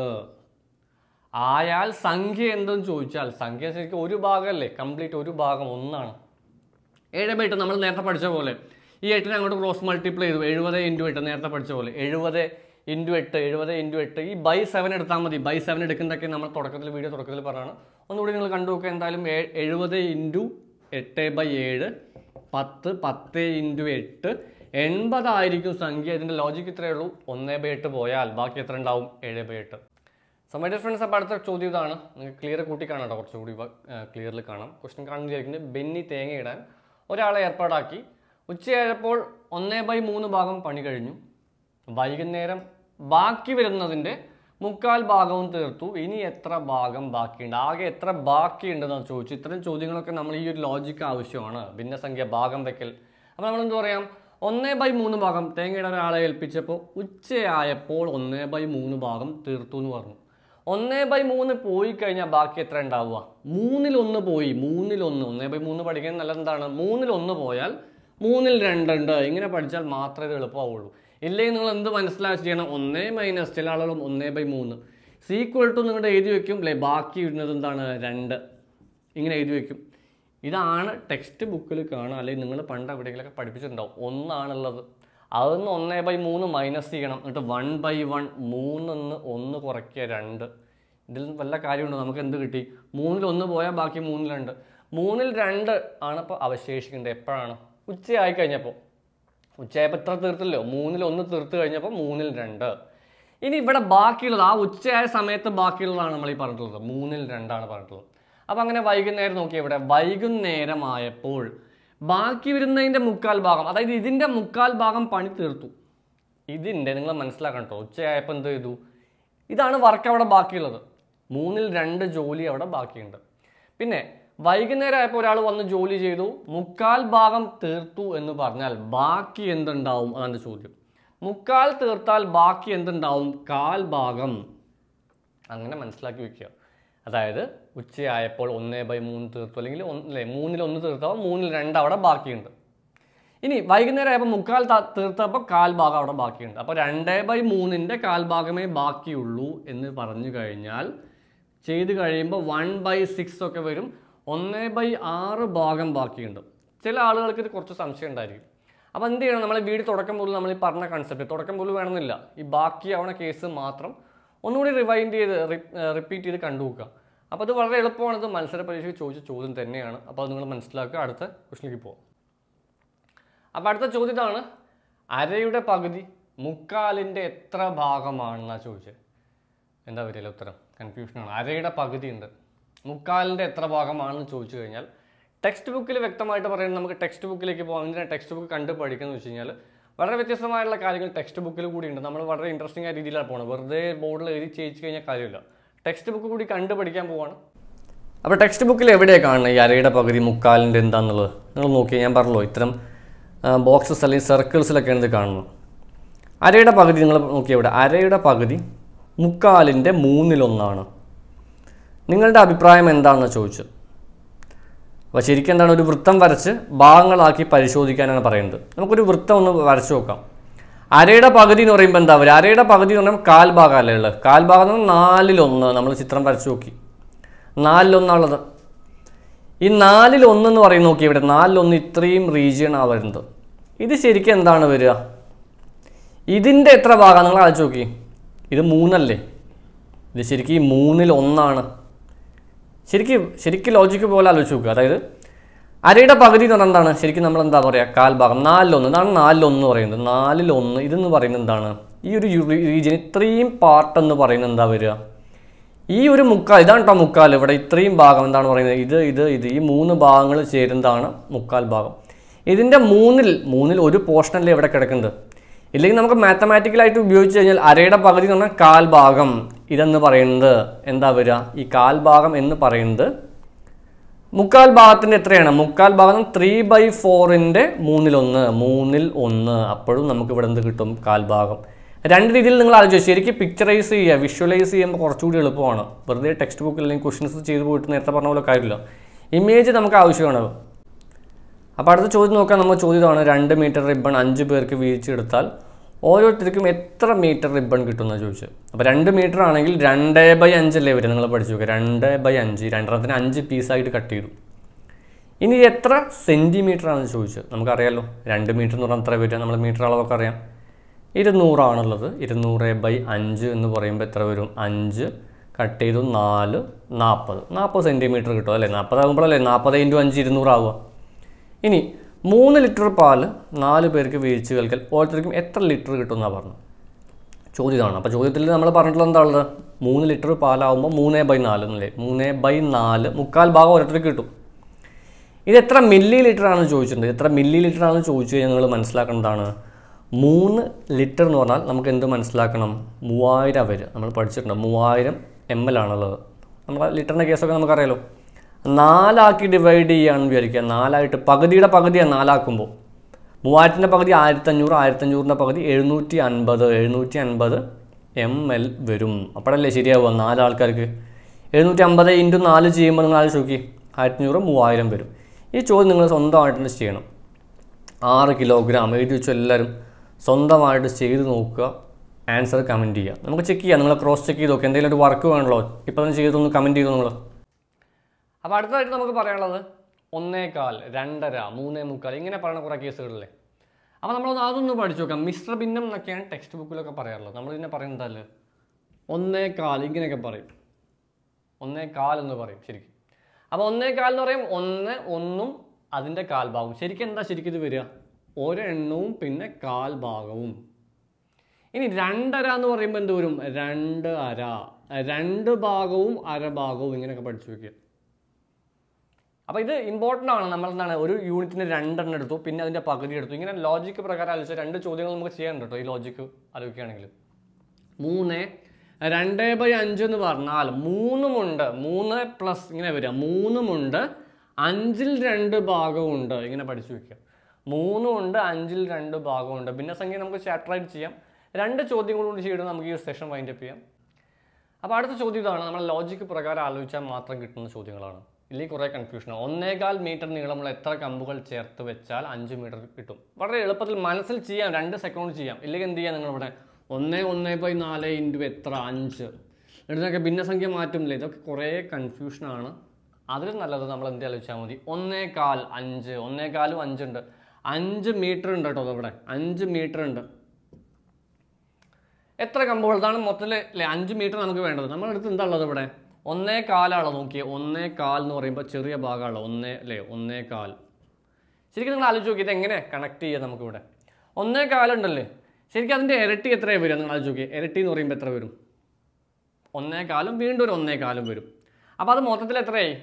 ആയാൽ സംഖ്യ എന്തെന്ന് ചോദിച്ചാൽ സംഖ്യ ശരിക്കും ഒരു ഭാഗമല്ലേ കംപ്ലീറ്റ് ഒരു ഭാഗം ഒന്നാണ് ഏഴ് ബൈ എട്ട് നമ്മൾ നേരത്തെ പഠിച്ച പോലെ ഈ എട്ടിനെ അങ്ങോട്ട് ക്രോസ് മൾട്ടിപ്ലൈ ചെയ്തു എഴുപത് ഇൻറ്റു എട്ട് നേരത്തെ പഠിച്ച പോലെ എഴുപത് ഇൻറ്റു എട്ട് എഴുപത് ഇൻറ്റു എട്ട് ഈ ബൈ സെവൻ എടുത്താൽ മതി ബൈ സെവൻ എടുക്കുന്നതൊക്കെ നമ്മൾ തുടക്കത്തിൽ വീഡിയോ തുടക്കത്തിൽ പറഞ്ഞാണ് ഒന്നുകൂടി നിങ്ങൾ കണ്ടു നോക്കുക എന്തായാലും ഏ- എഴുപത് ഇൻറ്റു എട്ട് ബൈ ഏഴ് പത്ത് പത്ത് ഇൻറ്റു എട്ട് എൺപതായിരിക്കും സംഖ്യ ഇതിൻ്റെ ലോജിക്ക് ഇത്രയേ ഉള്ളൂ ഒന്ന് ബൈ എട്ട് പോയാൽ ബാക്കി എത്ര ഉണ്ടാവും ഏഴ് ബൈ എട്ട് സോ മൈ ഡിയർ ഫ്രണ്ട്സ് അപ്പോൾ അടുത്ത ചോദ്യം ഇതാണ് നിങ്ങൾക്ക് ക്ലിയർ കൂട്ടി കാണാം കേട്ടോ കുറച്ചുകൂടി ക്ലിയറിൽ കാണാം ക്വസ്റ്റ്യൻ കാണാൻ വിചാരിക്കുന്നത് ബെന്നി തേങ്ങ ഇടാൻ ഒരാളെ ഏർപ്പാടാക്കി ഉച്ചയായപ്പോൾ ഒന്നേ ബൈ മൂന്ന് ഭാഗം പണി കഴിഞ്ഞു വൈകുന്നേരം ബാക്കി വരുന്നതിൻ്റെ മുക്കാൽ ഭാഗവും തീർത്തു ഇനി എത്ര ഭാഗം ബാക്കിയുണ്ട് ആകെ എത്ര ബാക്കിയുണ്ടെന്ന് ചോദിച്ചു ഇത്തരം ചോദ്യങ്ങളൊക്കെ നമ്മൾ ഈ ഒരു ലോജിക്ക് ആവശ്യമാണ് ഭിന്നസംഖ്യ ഭാഗം വെക്കൽ അപ്പോൾ നമ്മൾ എന്ത് പറയാം ഒന്നേ ബൈ മൂന്ന് ഭാഗം തേങ്ങയുടെ ഒരാളെ ഏൽപ്പിച്ചപ്പോൾ ഉച്ചയായപ്പോൾ ഒന്നേ ബൈ മൂന്ന് ഭാഗം തീർത്തു എന്ന് പറഞ്ഞു ഒന്നേ ബൈ മൂന്ന് പോയി കഴിഞ്ഞാൽ ബാക്കി എത്ര ഉണ്ടാവുക മൂന്നിൽ ഒന്ന് പോയി മൂന്നിൽ ഒന്ന് ഒന്നേ ബൈ മൂന്ന് പഠിക്കാൻ നല്ലത് എന്താണ് മൂന്നിൽ ഒന്ന് പോയാൽ മൂന്നിൽ രണ്ടുണ്ട് ഇങ്ങനെ പഠിച്ചാൽ മാത്രമേ ഇത് എളുപ്പമാവുള്ളൂ ഇല്ലെങ്കിൽ നിങ്ങൾ എന്ത് മനസ്സിലാക്കി ചെയ്യണം ഒന്നേ മൈനസ് ചില ആളുകളും ഒന്നേ ബൈ മൂന്ന് സീക്വൽ ടു നിങ്ങളുടെ എഴുതി വെക്കും അല്ലെ ബാക്കി വരുന്നത് എന്താണ് രണ്ട് ഇങ്ങനെ എഴുതി വെക്കും ഇതാണ് ടെക്സ്റ്റ് ബുക്കിൽ കാണുക അല്ലെങ്കിൽ നിങ്ങൾ പണ്ട് എവിടെയെങ്കിലുമൊക്കെ പഠിപ്പിച്ചിട്ടുണ്ടാവും ഒന്നാണുള്ളത് അതൊന്ന് ഒന്നേ ബൈ മൂന്ന് മൈനസ് ചെയ്യണം എന്നിട്ട് വൺ ബൈ വൺ മൂന്നിന്ന് ഒന്ന് കുറയ്ക്കുക രണ്ട് ഇതിൽ വല്ല കാര്യമുണ്ടോ നമുക്ക് എന്ത് കിട്ടി മൂന്നിൽ ഒന്ന് പോയാൽ ബാക്കി മൂന്നിൽ രണ്ട് മൂന്നിൽ രണ്ട് ആണ് ഇപ്പോൾ അവശേഷിക്കേണ്ടത് എപ്പോഴാണ് ഉച്ചയായി കഴിഞ്ഞപ്പോൾ ഉച്ചയായപ്പോൾ ഇത്ര തീർത്തല്ലോ മൂന്നിൽ ഒന്ന് തീർത്ത് കഴിഞ്ഞപ്പോൾ മൂന്നിൽ രണ്ട് ഇനി ഇവിടെ ബാക്കിയുള്ളത് ആ ഉച്ചയായ സമയത്ത് ബാക്കിയുള്ളതാണ് നമ്മൾ ഈ പറഞ്ഞിട്ടുള്ളത് മൂന്നിൽ രണ്ടാണ് പറഞ്ഞിട്ടുള്ളത് അപ്പം അങ്ങനെ വൈകുന്നേരം നോക്കി ഇവിടെ വൈകുന്നേരമായപ്പോൾ ബാക്കി വരുന്നതിൻ്റെ മുക്കാൽ ഭാഗം അതായത് ഇതിൻ്റെ മുക്കാൽ ഭാഗം പണി തീർത്തു ഇതിൻ്റെ നിങ്ങൾ മനസ്സിലാക്കണം കേട്ടോ ഉച്ചയായപ്പോൾ എന്ത് ചെയ്തു ഇതാണ് വർക്ക് അവിടെ ബാക്കിയുള്ളത് മൂന്നിൽ രണ്ട് ജോലി അവിടെ ബാക്കിയുണ്ട് പിന്നെ വൈകുന്നേരം ആയപ്പോൾ ഒരാൾ വന്ന് ജോലി ചെയ്തു മുക്കാൽ ഭാഗം തീർത്തു എന്ന് പറഞ്ഞാൽ ബാക്കി എന്തുണ്ടാവും അതാണ് ചോദ്യം മുക്കാൽ തീർത്താൽ ബാക്കി എന്തുണ്ടാവും കാൽ ഭാഗം അങ്ങനെ മനസ്സിലാക്കി വെക്കുക അതായത് ഉച്ചയായപ്പോൾ ഒന്നേ ബൈ മൂന്ന് തീർത്തു അല്ലെങ്കിൽ ഒന്ന് അല്ലേ മൂന്നിൽ ഒന്ന് തീർത്തപ്പോൾ മൂന്നിൽ രണ്ട് അവിടെ ബാക്കിയുണ്ട് ഇനി വൈകുന്നേരം ആയപ്പോൾ മുക്കാൽ ത- തീർത്തപ്പോൾ കാൽ ഭാഗം അവിടെ ബാക്കിയുണ്ട് അപ്പോൾ രണ്ടേ ബൈ മൂന്നിൻ്റെ കാൽ ഭാഗമേ ബാക്കിയുള്ളൂ എന്ന് പറഞ്ഞു കഴിഞ്ഞാൽ ചെയ്ത് കഴിയുമ്പോൾ വൺ ബൈ സിക്സ് ഒക്കെ വരും ഒന്നേ ബൈ ആറ് ഭാഗം ബാക്കിയുണ്ട് ചില ആളുകൾക്ക് ഇത് കുറച്ച് സംശയം ഉണ്ടായിരിക്കും അപ്പോൾ എന്ത് ചെയ്യണം നമ്മൾ വീട് തുടക്കം പോലും നമ്മൾ ഈ പറഞ്ഞ കൺസെപ്റ്റ് തുടക്കം പോലും വേണമെന്നില്ല ഈ ബാക്കിയാവണ കേസ് മാത്രം ഒന്നുകൂടി റിവൈൻഡ് ചെയ്ത് റിപ്പീറ്റ് ചെയ്ത് കണ്ടുനോക്കുക അപ്പോൾ അത് വളരെ എളുപ്പമാണ് ഇത് മത്സര പരീക്ഷയ്ക്ക് ചോദിച്ച ചോദ്യം തന്നെയാണ് അപ്പോൾ അത് നിങ്ങൾ മനസ്സിലാക്കുക അടുത്ത ക്വസ്റ്റിലേക്ക് പോകാം അപ്പോൾ അടുത്ത ചോദ്യം ഇതാണ് അരയുടെ പകുതി മുക്കാലിൻ്റെ എത്ര ഭാഗമാണെന്നാണ് ചോദിച്ചത് എന്താ വരില്ല ഉത്തരം കൺഫ്യൂഷനാണ് അരയുടെ പകുതി ഉണ്ട് മുക്കാലിൻ്റെ എത്ര ഭാഗമാണെന്ന് ചോദിച്ചു കഴിഞ്ഞാൽ ടെക്സ്റ്റ് ബുക്കിൽ വ്യക്തമായിട്ട് പറയുന്നത് നമുക്ക് ടെക്സ്റ്റ് ബുക്കിലേക്ക് പോകാം എന്തിനാണ് ടെക്സ്റ്റ് ബുക്ക് കണ്ട് പഠിക്കുന്നത് വെച്ച് കഴിഞ്ഞാൽ വളരെ വ്യത്യസ്തമായുള്ള കാര്യങ്ങൾ ടെക്സ്റ്റ് ബുക്കിൽ കൂടി ഉണ്ട് നമ്മൾ വളരെ ഇൻട്രസ്റ്റിംഗ് ആയ രീതിയിലാണ് പോകുന്നത് വെറുതെ ബോർഡിൽ എഴുതി ചെയ്യിച്ചു കഴിഞ്ഞാൽ കാര്യമില്ല ടെക്സ്റ്റ് ബുക്ക് കൂടി കണ്ട് പഠിക്കാൻ പോവാണ് അപ്പോൾ ടെക്സ്റ്റ് ബുക്കിൽ എവിടെയാണ് കാണുന്നത് ഈ അരയുടെ പകുതി മുക്കാലിൻ്റെ എന്താണെന്നുള്ളത് നിങ്ങൾ നോക്കിയാൽ ഞാൻ പറഞ്ഞല്ലോ ഇത്തരം ബോക്സസ് അല്ലെങ്കിൽ സർക്കിൾസിലൊക്കെയാണ് ഇത് കാണുന്നത് അരയുടെ പകുതി നിങ്ങൾ നോക്കിയാൽ ഇവിടെ അരയുടെ പകുതി മുക്കാലിൻ്റെ മൂന്നിലൊന്നാണ് നിങ്ങളുടെ അഭിപ്രായം എന്താണെന്ന് ചോദിച്ചു അപ്പോൾ ശരിക്കും എന്താണ് ഒരു വൃത്തം വരച്ച് ഭാഗങ്ങളാക്കി പരിശോധിക്കാനാണ് പറയുന്നത് നമുക്കൊരു വൃത്തം ഒന്ന് വരച്ചു നോക്കാം അരയുടെ പകുതി എന്ന് പറയുമ്പോൾ എന്താ പറയുക അരയുടെ പകുതി എന്ന് പറയുമ്പോൾ കാൽ ഭാഗമല്ലേ ഉള്ളത് കാൽ ഭാഗം എന്ന് പറഞ്ഞാൽ നാലിലൊന്ന് നമ്മൾ ചിത്രം വരച്ചു നോക്കി നാലിലൊന്നാണുള്ളത് ഈ നാലിൽ ഒന്ന് എന്ന് പറയും നോക്കി ഇവിടെ നാലിലൊന്ന് ഇത്രയും റീജിയൺ ആ വരുന്നത് ഇത് ശരിക്കും എന്താണ് വരിക ഇതിൻ്റെ എത്ര ഭാഗം നിങ്ങൾ ആലോചിച്ച് നോക്കി ഇത് മൂന്നല്ലേ ഇത് ശരിക്കും ഈ മൂന്നിൽ ഒന്നാണ് ശരിക്കും ശരിക്കും ലോജിക്ക് പോലെ ആലോചിച്ച് നോക്കുക അതായത് അരയുടെ പകുതി എന്ന് പറഞ്ഞാൽ എന്താണ് ശരിക്കും നമ്മൾ എന്താ പറയുക കാൽഭാഗം നാലിലൊന്ന് ഇതാണ് നാലിലൊന്ന് പറയുന്നത് നാലിലൊന്ന് ഇതെന്ന് പറയുന്നത് എന്താണ് ഈ ഒരു റീജിയൻ ഇത്രയും പാർട്ട് എന്ന് പറയുന്നത് എന്താ വരിക ഈ ഒരു മുക്കാൽ ഇതാണ് കേട്ടോ മുക്കാൽ ഇവിടെ ഇത്രയും ഭാഗം എന്താണ് പറയുന്നത് ഇത് ഇത് ഇത് ഈ മൂന്ന് ഭാഗങ്ങൾ ചേരുന്നതാണ് മുക്കാൽ ഭാഗം ഇതിൻ്റെ മൂന്നിൽ മൂന്നിൽ ഒരു പോർഷനല്ലേ ഇവിടെ കിടക്കുന്നത് ഇല്ലെങ്കിൽ നമുക്ക് മാത്തമാറ്റിക്കലായിട്ട് ഉപയോഗിച്ച് കഴിഞ്ഞാൽ അരയുടെ പകുതി എന്ന് പറഞ്ഞാൽ കാൽ ഭാഗം ഇതെന്ന് പറയുന്നത് എന്താ വരിക ഈ കാൽ ഭാഗം എന്ന് പറയുന്നത് മുക്കാൽ ഭാഗത്തിൻ്റെ എത്രയാണ് മുക്കാൽ ഭാഗം ത്രീ ബൈ ഫോറിൻ്റെ മൂന്നിലൊന്ന് മൂന്നിൽ ഒന്ന് അപ്പോഴും നമുക്ക് ഇവിടെ എന്ത് കിട്ടും കാൽ ഭാഗം രണ്ട് രീതിയിൽ നിങ്ങൾ ആലോചിച്ചു ശരിക്കും പിക്ചറൈസ് ചെയ്യുക വിഷ്വലൈസ് ചെയ്യുമ്പോൾ കുറച്ചുകൂടി എളുപ്പമാണ് വെറുതെ ടെക്സ്റ്റ് ബുക്കിൽ അല്ലെങ്കിൽ ക്വസ്റ്റ്യൻസ് ചെയ്ത് പോയിട്ട് നേരത്തെ പറഞ്ഞ പോലെ കാര്യമില്ല ഇമേജ് നമുക്ക് ആവശ്യമാണ് അപ്പോൾ അടുത്ത ചോദ്യം നോക്കാൻ നമ്മൾ ചോദ്യമാണ് രണ്ട് മീറ്റർ റിബൺ അഞ്ച് പേർക്ക് വീഴ്ചയെടുത്താൽ ഓരോരുത്തർക്കും എത്ര മീറ്റർ റിബൺ കിട്ടുമെന്ന് ചോദിച്ചു അപ്പോൾ രണ്ട് മീറ്റർ ആണെങ്കിൽ രണ്ട് ബൈ അഞ്ചല്ലേ വരും നിങ്ങൾ പഠിച്ചു നോക്കുക രണ്ട് ബൈ അഞ്ച് രണ്ടെണ്ണത്തിന് അഞ്ച് പീസായിട്ട് കട്ട് ചെയ്തു ഇനി ഇത് എത്ര സെൻറ്റിമീറ്റർ ആണെന്ന് ചോദിച്ചത് നമുക്കറിയാലോ രണ്ട് മീറ്റർ എന്ന് പറഞ്ഞാൽ എത്ര വരിക നമ്മൾ മീറ്റർ അളവൊക്കെ അറിയാം ഇരുന്നൂറാണുള്ളത് ഇരുന്നൂറ് ബൈ അഞ്ച് എന്ന് പറയുമ്പോൾ എത്ര വരും അഞ്ച് കട്ട് ചെയ്തു നാല് നാൽപ്പത് നാൽപ്പത് സെൻറ്റിമീറ്റർ കിട്ടും അല്ലേ നാൽപ്പതാകുമ്പോഴല്ലേ നാൽപ്പത് ഇൻറ്റു അഞ്ച് ഇരുന്നൂറാവുക ഇനി മൂന്ന് ലിറ്റർ പാല് നാല് പേർക്ക് വീഴ്ച കേൾക്കൽ ഓരോരുത്തർക്കും എത്ര ലിറ്റർ കിട്ടും എന്നാണ് പറഞ്ഞത് ചോദ്യമാണ് അപ്പോൾ ചോദ്യത്തിൽ നമ്മൾ പറഞ്ഞിട്ടുള്ളത് എന്താ ഉള്ളത് മൂന്ന് ലിറ്റർ പാലാവുമ്പോൾ മൂന്ന് ബൈ നാല് എന്നല്ലേ മൂന്ന് ബൈ നാല് മുക്കാൽ ഭാഗം ഓരോരുത്തർക്ക് കിട്ടും ഇത് എത്ര മില്ലി ലിറ്റർ ആണെന്ന് ചോദിച്ചിട്ടുണ്ട് എത്ര മില്ലി ലിറ്റർ ആണെന്ന് ചോദിച്ചു കഴിഞ്ഞാൽ നിങ്ങൾ മനസ്സിലാക്കേണ്ടതാണ് മൂന്ന് ലിറ്റർ എന്ന് പറഞ്ഞാൽ നമുക്ക് എന്ത് മനസ്സിലാക്കണം മൂവായിരം വരിക നമ്മൾ പഠിച്ചിട്ടുണ്ട് മൂവായിരം എം എൽ ആണുള്ളത് നമ്മുടെ ലിറ്ററിൻ്റെ കേസൊക്കെ നമുക്കറിയാലോ നാലാക്കി ഡിവൈഡ് ചെയ്യുകയാണെന്ന് വിചാരിക്കുക നാലായിട്ട് പകുതിയുടെ പകുതിയാണ് നാലാക്കുമ്പോൾ മൂവായിരത്തിൻ്റെ പകുതി ആയിരത്തഞ്ഞൂറ് ആയിരത്തഞ്ഞൂറിൻ്റെ പകുതി എഴുന്നൂറ്റി അൻപത് എഴുന്നൂറ്റി അൻപത് എം എൽ വരും അപ്പോഴല്ലേ ശരിയാവുക നാല് ആൾക്കാർക്ക് എഴുന്നൂറ്റി അമ്പത് ഇൻറ്റു നാല് ചെയ്യുമ്പോൾ നിങ്ങൾ ആലോചിച്ച് നോക്കി ആയിരത്തഞ്ഞൂറ് മൂവായിരം വരും ഈ ചോദ്യം നിങ്ങൾ സ്വന്തമായിട്ട് ചെയ്യണം ആറ് കിലോഗ്രാം എഴുതി വെച്ചു എല്ലാവരും സ്വന്തമായിട്ട് ചെയ്ത് നോക്കുക ആൻസർ കമൻറ്റ് ചെയ്യുക നമുക്ക് ചെക്ക് ചെയ്യാം നിങ്ങൾ ക്രോസ് ചെക്ക് ചെയ്ത് നോക്കുക എന്തെങ്കിലും ഒരു വർക്ക് വേണമല്ലോ ഇപ്പോൾ തന്നെ ചെയ്തൊന്ന് കമൻറ്റ് ചെയ്തു നിങ്ങൾ അപ്പോൾ അടുത്തതായിട്ട് നമുക്ക് പറയാനുള്ളത് ഒന്നേകാൽ രണ്ടര മൂന്നേ മുക്കാൽ ഇങ്ങനെ പറയുന്ന കുറേ കേസുകളില്ലേ അപ്പോൾ നമ്മളൊന്ന് അതൊന്ന് പഠിച്ചു നോക്കാം മിശ്ര ഭിന്നം എന്നൊക്കെയാണ് ടെക്സ്റ്റ് ബുക്കിലൊക്കെ പറയാറുള്ളത് നമ്മൾ ഇതിനെ പറയുന്നതല്ലേ ഒന്നേകാൽ ഇങ്ങനെയൊക്കെ പറയും ഒന്നേകാൽ എന്ന് പറയും ശരിക്കും അപ്പോൾ ഒന്നേകാൽ എന്ന് പറയും ഒന്ന് ഒന്നും അതിൻ്റെ കാൽഭാഗവും ശരിക്കും എന്താ ശരിക്കും ഇത് വരിക ഒരെണ്ണവും പിന്നെ കാൽഭാഗവും ഇനി രണ്ടര എന്ന് പറയുമ്പോൾ എന്ത് വരും രണ്ട് അര രണ്ട് ഭാഗവും അരഭാഗവും ഇങ്ങനെയൊക്കെ പഠിച്ചു വെക്കുക അപ്പോൾ ഇത് ഇമ്പോർട്ടൻ്റ് ആണ് നമ്മൾ എന്താണ് ഒരു യൂണിറ്റിന് രണ്ടെണ്ണം എടുത്തു പിന്നെ അതിൻ്റെ പകുതി എടുത്തു ഇങ്ങനെ ലോജിക്ക് പ്രകാരം ആലോചിച്ച രണ്ട് ചോദ്യങ്ങൾ നമുക്ക് ചെയ്യാൻ കേട്ടോ ഈ ലോജിക്ക് ആലോചിക്കുകയാണെങ്കിൽ മൂന്ന് രണ്ട് ബൈ അഞ്ച് എന്ന് പറഞ്ഞാൽ മൂന്നുമുണ്ട് മൂന്ന് പ്ലസ് ഇങ്ങനെ വരിക മൂന്നുമുണ്ട് അഞ്ചിൽ രണ്ട് ഭാഗമുണ്ട് ഇങ്ങനെ പഠിച്ചു വെക്കുക മൂന്നുമുണ്ട് അഞ്ചിൽ രണ്ട് ഭാഗമുണ്ട് ഭിന്നസംഖ്യ നമുക്ക് ചാപ്റ്ററായിട്ട് ചെയ്യാം രണ്ട് ചോദ്യങ്ങൾ കൂടി ചെയ്തിട്ട് നമുക്ക് ഈ സെഷൻ വൈൻഡ് അപ്പ് ചെയ്യാം അപ്പോൾ അടുത്ത ചോദ്യം ഇതാണ് നമ്മൾ ലോജിക്ക് പ്രകാരം ആലോചിച്ചാൽ മാത്രം കിട്ടുന്ന ചോദ്യങ്ങളാണ് ഇല്ലെങ്കിൽ കുറേ കൺഫ്യൂഷനാണ് ഒന്നേകാൽ മീറ്റർ നീളമുള്ള എത്ര കമ്പുകൾ ചേർത്ത് വെച്ചാൽ അഞ്ച് മീറ്റർ കിട്ടും വളരെ എളുപ്പത്തിൽ മനസ്സിൽ ചെയ്യാം രണ്ട് സെക്കൻഡ് ചെയ്യാം ഇല്ലെങ്കിൽ എന്ത് ചെയ്യാം നിങ്ങളിവിടെ ഒന്ന് ഒന്ന് ബൈ നാല് ഇൻറ്റു എത്ര അഞ്ച് എടുത്തൊക്കെ ഭിന്നസംഖ്യ മാറ്റുമില്ല ഇതൊക്കെ കുറേ കൺഫ്യൂഷനാണ് അതിലും നല്ലത് നമ്മൾ എന്ത് ആലോചിച്ചാൽ മതി ഒന്നേകാൽ അഞ്ച് ഒന്നേകാലും അഞ്ചുണ്ട് അഞ്ച് മീറ്റർ ഉണ്ട് കേട്ടോ ഇവിടെ അഞ്ച് മീറ്റർ ഉണ്ട് എത്ര കമ്പുകൾ ഇതാണ് മൊത്തത്തിൽ അല്ലേ അഞ്ച് മീറ്റർ നമുക്ക് വേണ്ടത് നമ്മുടെ അടുത്ത് എന്താ ഉള്ളത് ഇവിടെ ഒന്നേ കാലാണ് നോക്കിയേ ഒന്നേ കാൽ എന്ന് പറയുമ്പോൾ ചെറിയ ഭാഗമാണ് ഒന്നേ അല്ലേ ഒന്നേ കാൽ ശരിക്കും നിങ്ങൾ ആലോചിച്ച് നോക്കി ഇത് എങ്ങനെ കണക്ട് ചെയ്യാം നമുക്കിവിടെ ഒന്നേ കാലുണ്ടല്ലേ ശരിക്കും അതിൻ്റെ ഇരട്ടി എത്രയാണ് വരിക നിങ്ങൾ ആലോചിച്ച് നോക്കി ഇരട്ടി എന്ന് പറയുമ്പോൾ എത്ര വരും ഒന്നേ കാലും വീണ്ടും ഒരു ഒന്നേ കാലും വരും അപ്പോൾ അത് മൊത്തത്തിൽ എത്രയായി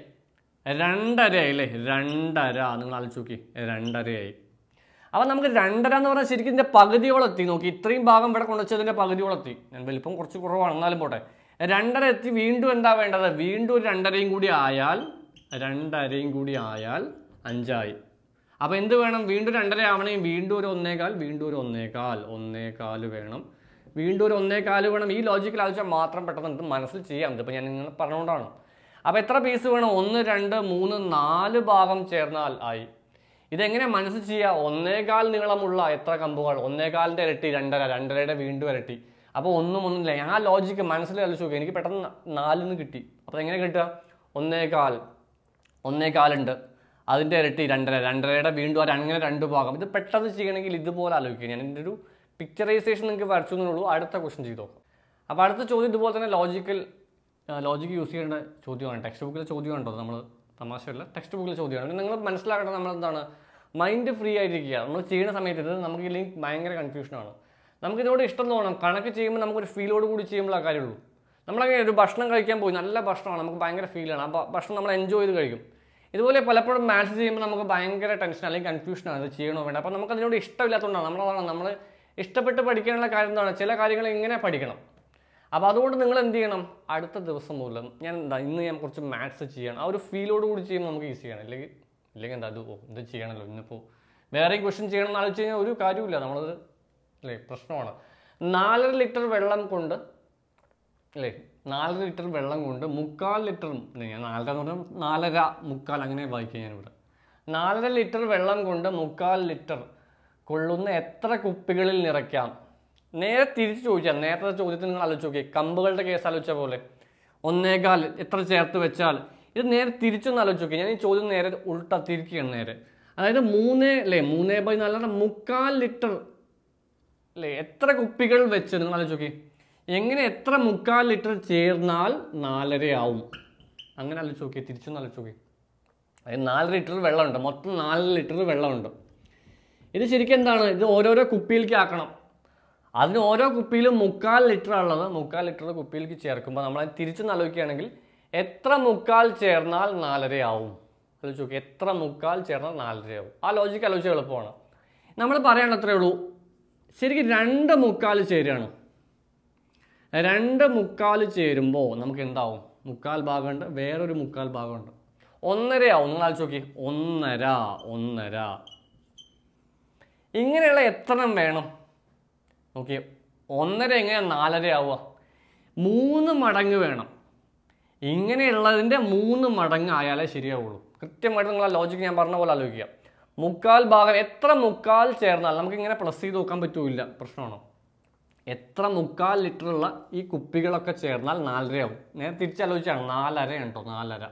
രണ്ടരയായി അല്ലേ രണ്ടര നിങ്ങൾ ആലോചിച്ച് നോക്കി രണ്ടരയായി അപ്പം നമുക്ക് രണ്ടര എന്ന് പറഞ്ഞാൽ ശരിക്കും ഇതിൻ്റെ പകുതിയോളം എത്തി നോക്കി ഇത്രയും ഭാഗം ഇവിടെ കൊണ്ടുവച്ചതിൻ്റെ പകുതിയോളം എത്തി ഞാൻ വലിപ്പം കുറച്ച് കുറവാണ് എന്നാലും പോട്ടെ രണ്ടര എത്തി വീണ്ടും എന്താ വേണ്ടത് വീണ്ടും ഒരു രണ്ടരയും കൂടി ആയാൽ രണ്ടരയും കൂടി ആയാൽ അഞ്ചായി അപ്പോൾ എന്ത് വേണം വീണ്ടും രണ്ടര ആവണമെങ്കിൽ വീണ്ടും ഒരു ഒന്നേകാൽ വീണ്ടും ഒരു ഒന്നേകാൽ ഒന്നേകാൽ വേണം വീണ്ടും ഒരു ഒന്നേകാൽ വേണം ഈ ലോജിക്കൽ ആലോചിച്ചാൽ മാത്രം പെട്ടെന്ന് ഇത് മനസ്സിൽ ചെയ്യാം ഇതിപ്പോൾ ഞാൻ നിങ്ങൾ പറഞ്ഞുകൊണ്ടാണ് അപ്പോൾ എത്ര പീസ് വേണം ഒന്ന് രണ്ട് മൂന്ന് നാല് ഭാഗം ചേർന്നാൽ ആയി ഇതെങ്ങനെ മനസ്സിൽ ചെയ്യുക ഒന്നേകാൽ നീളമുള്ള എത്ര കമ്പുകൾ ഒന്നേകാലിൻ്റെ ഇരട്ടി രണ്ടര രണ്ടരയുടെ വീണ്ടും ഇരട്ടി അപ്പോൾ ഒന്നും ഒന്നുമില്ല ആ ലോജിക്ക് മനസ്സിൽ കളിച്ചു നോക്കി എനിക്ക് പെട്ടെന്ന് നാലിന്ന് കിട്ടി അപ്പോൾ എങ്ങനെ കിട്ടുക ഒന്നേകാൽ ഒന്നേകാലുണ്ട് അതിൻ്റെ ഇരട്ടി രണ്ടര രണ്ടരയുടെ വീണ്ടും ഒരു അങ്ങനെ രണ്ട് ഭാഗം ഇത് പെട്ടെന്ന് ചെയ്യണമെങ്കിൽ ഇതുപോലെ ആലോചിക്കുക ഞാൻ എൻ്റെ ഒരു പിക്ചറൈസേഷൻ നിങ്ങൾക്ക് വരച്ചു എന്നുള്ളൂ അടുത്ത ക്വസ്റ്റൻ ചെയ്ത് നോക്കാം അപ്പോൾ അടുത്ത ചോദ്യം ഇതുപോലെ തന്നെ ലോജിക്കൽ ലോജിക്ക് യൂസ് ചെയ്യേണ്ട ചോദ്യമാണ് ടെക്സ്റ്റ് ബുക്കിലെ ചോദ്യമാണ് കേട്ടോ നമ്മൾ തമാശയല്ല ടെക്സ്റ്റ് ബുക്കിലെ ചോദ്യമാണ് നിങ്ങൾ മനസ്സിലാക്കേണ്ടത് നമ്മൾ എന്താണ് മൈൻഡ് ഫ്രീ ആയിരിക്കുക നമ്മൾ ചെയ്യുന്ന സമയത്ത് ഇത് നമുക്ക് ഇല്ലെങ്കിൽ ഭയങ്കര കൺഫ്യൂഷനാണ് നമുക്ക് ഇതിനോട് ഇഷ്ടം തോന്നണം കണക്ക് ചെയ്യുമ്പോൾ നമുക്കൊരു ഫീലോട് കൂടി ചെയ്യുമ്പോൾ ആ കാര്യമുള്ളൂ നമ്മളങ്ങനെ ഒരു ഭക്ഷണം കഴിക്കാൻ പോയി നല്ല ഭക്ഷണമാണ് നമുക്ക് ഭയങ്കര ഫീലാണ് ആ ഭ- ഭക്ഷണം നമ്മൾ എൻജോയ് ചെയ്ത് കഴിക്കും ഇതുപോലെ പലപ്പോഴും മാത്സ് ചെയ്യുമ്പോൾ നമുക്ക് ഭയങ്കര ടെൻഷൻ അല്ലെങ്കിൽ കൺഫ്യൂഷനാണ് ഇത് ചെയ്യണോ വേണ്ട അപ്പോൾ നമുക്ക് അതിനോട് ഇഷ്ടമില്ലാത്തതുകൊണ്ടാണ് നമ്മളതാണ് നമ്മൾ ഇഷ്ടപ്പെട്ട് പഠിക്കാനുള്ള കാര്യം എന്താണ് ചില കാര്യങ്ങൾ ഇങ്ങനെ പഠിക്കണം അപ്പോൾ അതുകൊണ്ട് നിങ്ങൾ എന്ത് ചെയ്യണം അടുത്ത ദിവസം മുതൽ ഞാൻ എന്താ ഇന്ന് ഞാൻ കുറച്ച് മാത്സ് ചെയ്യണം ആ ഒരു ഫീലോട് കൂടി ചെയ്യുമ്പോൾ നമുക്ക് ഈസി ആണ് ഇല്ലെങ്കിൽ ഇല്ലെങ്കിൽ എന്താ ഇത് ഓ ഇത് ചെയ്യണമല്ലോ ഇന്നിപ്പോൾ വേറെ ക്വസ്റ്റ്യൻ ചെയ്യണം എന്ന് ആലോചിച്ച് കഴിഞ്ഞാൽ ഒരു കാര്യമില്ല നമ്മളത് അല്ലേ പ്രശ്നമാണ് നാലര ലിറ്റർ വെള്ളം കൊണ്ട് അല്ലേ നാലര ലിറ്റർ വെള്ളം കൊണ്ട് മുക്കാൽ ലിറ്റർ ഞാൻ നാലര എന്ന് പറഞ്ഞാൽ നാലര മുക്കാൽ അങ്ങനെ വായിക്കുക ഞാനിവിടെ നാലര ലിറ്റർ വെള്ളം കൊണ്ട് മുക്കാൽ ലിറ്റർ കൊള്ളുന്ന എത്ര കുപ്പികളിൽ നിറയ്ക്കാം നേരെ തിരിച്ച് ചോദിച്ചാൽ നേരത്തെ ചോദ്യത്തിൽ നിങ്ങൾ ആലോചിച്ച് നോക്കി കമ്പുകളുടെ കേസ് ആലോചിച്ച പോലെ ഒന്നേകാൽ എത്ര ചേർത്ത് വെച്ചാൽ ഇത് നേരെ തിരിച്ചൊന്ന് ആലോചിച്ച് നോക്കി ഞാൻ ഈ ചോദ്യം നേരെ ഉൾട്ട തിരിക്കുകയാണ് നേരെ അതായത് മൂന്ന് അല്ലേ മൂന്നേ ബൈ നാലര മുക്കാൽ ലിറ്റർ അല്ലേ എത്ര കുപ്പികൾ വെച്ച് നിങ്ങൾ ആലോചിച്ച് നോക്കി എങ്ങനെ എത്ര മുക്കാൽ ലിറ്റർ ചേർന്നാൽ നാലര ആവും അങ്ങനെ ആലോചിച്ച് നോക്കി തിരിച്ചൊന്ന് ആലോചിച്ച് നോക്കി അതായത് നാല് ലിറ്റർ വെള്ളമുണ്ട് മൊത്തം നാല് ലിറ്റർ വെള്ളമുണ്ട് ഇത് ശരിക്കും എന്താണ് ഇത് ഓരോരോ കുപ്പിയിലേക്ക് ആക്കണം അതിന് ഓരോ കുപ്പിയിലും മുക്കാൽ ലിറ്റർ ഉള്ളത് മുക്കാൽ ലിറ്റർ കുപ്പിയിലേക്ക് ചേർക്കുമ്പോൾ നമ്മൾ അത് തിരിച്ചൊന്ന് ആലോചിക്കുകയാണെങ്കിൽ എത്ര മുക്കാൽ ചേർന്നാൽ നാലര ആവും ആലോചിച്ച് നോക്കി എത്ര മുക്കാൽ ചേർന്നാൽ നാലര ആവും ആ ലോജിക്ക് ആലോചിച്ച് എളുപ്പമാണ് നമ്മൾ പറയാനുള്ള അത്രേ ഉള്ളൂ ശരിക്കും രണ്ട് മുക്കാൽ ചേരുകയാണ് രണ്ട് മുക്കാൽ ചേരുമ്പോൾ നമുക്ക് എന്താവും മുക്കാൽ ഭാഗമുണ്ട് വേറൊരു മുക്കാൽ ഭാഗമുണ്ട് ഒന്നര ആവും നിങ്ങൾ ആലോചിച്ച് നോക്കി ഒന്നര ഒന്നര ഇങ്ങനെയുള്ള എത്ര എണ്ണം വേണം നോക്കി ഒന്നര എങ്ങനെയാണ് നാലര ആവുക മൂന്ന് മടങ്ങ് വേണം ഇങ്ങനെയുള്ളതിൻ്റെ മൂന്ന് മടങ്ങ് ആയാലേ ശരിയാവുള്ളൂ കൃത്യമായിട്ട് നിങ്ങൾ ആ ലോജിക്ക് ഞാൻ പറഞ്ഞ പോലെ ആലോചിക്കുക മുക്കാൽ ഭാഗം എത്ര മുക്കാൽ ചേർന്നാൽ നമുക്ക് ഇങ്ങനെ പ്ലസ് ചെയ്ത് നോക്കാൻ പറ്റൂല പ്രശ്നമാണോ എത്ര മുക്കാൽ ലിറ്ററുള്ള ഈ കുപ്പികളൊക്കെ ചേർന്നാൽ നാലരയാവും നേരെ തിരിച്ചാലോചിച്ചാണ് നാലരയാണ് കേട്ടോ നാലര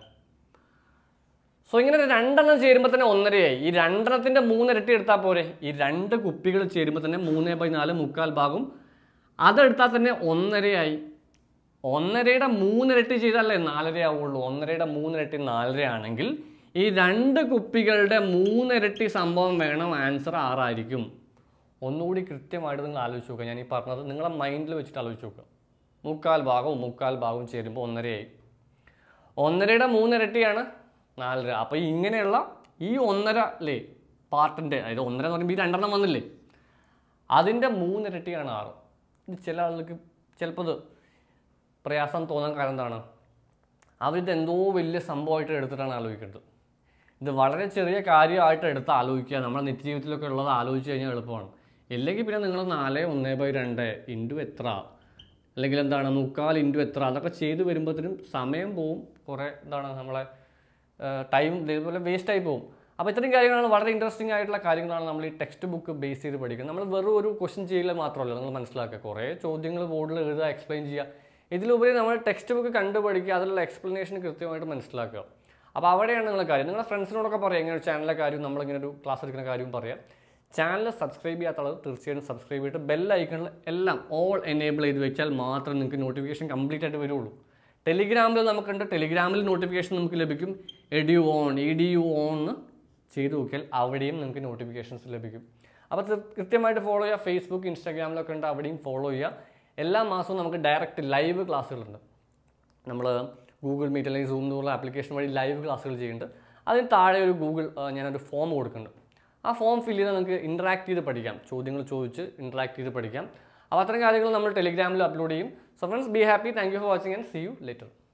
സോ ഇങ്ങനെ ഒരു രണ്ടെണ്ണം ചേരുമ്പോൾ തന്നെ ഒന്നരയായി ഈ രണ്ടെണ്ണത്തിന്റെ മൂന്നിരട്ടി എടുത്താൽ പോരെ ഈ രണ്ട് കുപ്പികൾ ചേരുമ്പോൾ തന്നെ മൂന്ന് ബൈ നാല് മുക്കാൽ ഭാഗം അതെടുത്താൽ തന്നെ ഒന്നരയായി ഒന്നരയുടെ മൂന്നിരട്ടി ചെയ്താലേ നാലര ആവുള്ളൂ ഒന്നരയുടെ മൂന്നിരട്ടി നാലര ആണെങ്കിൽ ഈ രണ്ട് കുപ്പികളുടെ മൂന്നിരട്ടി സംഭവം വേണം ആൻസർ ആറായിരിക്കും ഒന്നുകൂടി കൃത്യമായിട്ട് നിങ്ങൾ ആലോചിച്ച് നോക്കുക ഞാൻ ഈ പറഞ്ഞത് നിങ്ങളെ മൈൻഡിൽ വെച്ചിട്ട് ആലോചിച്ച് നോക്കുക മുക്കാൽ ഭാഗവും മുക്കാൽ ഭാഗവും ചേരുമ്പോൾ ഒന്നരയായി ഒന്നരയുടെ മൂന്നിരട്ടിയാണ് നാലര അപ്പോൾ ഇങ്ങനെയുള്ള ഈ ഒന്നര അല്ലേ പാർട്ടിൻ്റെ അതായത് ഒന്നര എന്ന് പറയുമ്പോൾ ഈ രണ്ടെണ്ണം വന്നില്ലേ അതിൻ്റെ മൂന്നിരട്ടിയാണ് ആറ് ഇത് ചില ആളുകൾക്ക് ചിലപ്പോൾ ഇത് പ്രയാസം തോന്നാൻ കാരണം എന്താണ് അവരിത് എന്തോ വലിയ സംഭവമായിട്ട് എടുത്തിട്ടാണ് ആലോചിക്കുന്നത് ഇത് വളരെ ചെറിയ കാര്യമായിട്ട് എടുത്ത് ആലോചിക്കുക നമ്മുടെ നിത്യജീവിതത്തിലൊക്കെ ഉള്ളത് ആലോചിച്ച് കഴിഞ്ഞാൽ എളുപ്പമാണ് ഇല്ലെങ്കിൽ പിന്നെ നിങ്ങൾ നാല് ഒന്ന് ബൈ രണ്ട് ഇൻറ്റു എത്ര അല്ലെങ്കിൽ എന്താണ് മുക്കാൽ ഇൻറ്റു എത്ര അതൊക്കെ ചെയ്ത് വരുമ്പോഴത്തേനും സമയം പോവും കുറേ എന്താണ് നമ്മളെ ടൈം ഇതേപോലെ വേസ്റ്റ് ആയി പോകും അപ്പോൾ ഇത്രയും കാര്യങ്ങളാണ് വളരെ ഇൻട്രസ്റ്റിംഗ് ആയിട്ടുള്ള കാര്യങ്ങളാണ് നമ്മൾ ഈ ടെക്സ്റ്റ് ബുക്ക് ബേസ് ചെയ്ത് പഠിക്കുന്നത് നമ്മൾ വെറും ഒരു ക്വസ്റ്റ്യൻ ചെയ്യൽ മാത്രമല്ല നിങ്ങൾ മനസ്സിലാക്കുക കുറേ ചോദ്യങ്ങൾ ബോർഡിൽ എഴുതുക എക്സ്പ്ലെയിൻ ചെയ്യുക ഇതിലുപരി നമ്മൾ ടെക്സ്റ്റ് ബുക്ക് കണ്ടു പഠിക്കുക അതിലുള്ള എക്സ്പ്ലനേഷൻ കൃത്യമായിട്ട് മനസ്സിലാക്കുക അപ്പോൾ അവിടെയാണ് നിങ്ങളുടെ കാര്യം നിങ്ങളുടെ ഫ്രണ്ട്സിനോടൊക്കെ പറയാം ഇങ്ങനെ ഒരു ചാനലിലെ കാര്യം നമ്മളിങ്ങനെ ഒരു ക്ലാസ് എടുക്കുന്ന കാര്യവും പറയാം ചാനൽ സബ്സ്ക്രൈബ് ചെയ്യാത്ത ആളുകൾ തീർച്ചയായിട്ടും സബ്സ്ക്രൈബ് ചെയ്തിട്ട് ബെൽ ഐക്കണിൽ എല്ലാം ഓൾ എനേബിൾ ചെയ്ത് വെച്ചാൽ മാത്രമേ നിങ്ങൾക്ക് നോട്ടിഫിക്കേഷൻ കംപ്ലീറ്റ് ആയിട്ട് വരുള്ളൂ ടെലിഗ്രാമിൽ നമുക്കുണ്ട് ടെലിഗ്രാമിൽ നോട്ടിഫിക്കേഷൻ നമുക്ക് ലഭിക്കും edu on E D U on എന്ന് ചെയ്ത് നോക്കിയാൽ അവിടെയും നമുക്ക് നോട്ടിഫിക്കേഷൻസ് ലഭിക്കും അപ്പോൾ ഇത് കൃത്യമായിട്ട് ഫോളോ ചെയ്യുക ഫേസ്ബുക്ക് ഇൻസ്റ്റാഗ്രാമിലൊക്കെ ഉണ്ട് അവിടെയും ഫോളോ ചെയ്യുക എല്ലാ മാസവും നമുക്ക് ഡയറക്റ്റ് ലൈവ് ക്ലാസ്സുകളുണ്ട് നമ്മൾ ഗൂഗിൾ മീറ്റ് അല്ലെങ്കിൽ സൂം എന്നുള്ള ആപ്ലിക്കേഷൻ വഴി ലൈവ് ക്ലാസ്സുകൾ ചെയ്യുന്നുണ്ട് അതിന് താഴെ ഒരു ഗൂഗിൾ ആ, ഞാനൊരു ഫോം കൊടുക്കുന്നുണ്ട് ആ ഫോം ഫില്ല് ചെയ്താൽ നമുക്ക് ഇൻട്രാക്ട് ചെയ്ത് പഠിക്കാം ചോദ്യങ്ങൾ ചോദിച്ച് ഇൻട്രാക്ട് ചെയ്ത് പഠിക്കാം അപ്പോൾ അത്തരം കാര്യങ്ങൾ നമ്മൾ ടെലിഗ്രാമിൽ അപ്ലോഡ് ചെയ്യും so friends be happy thank you for watching and see you later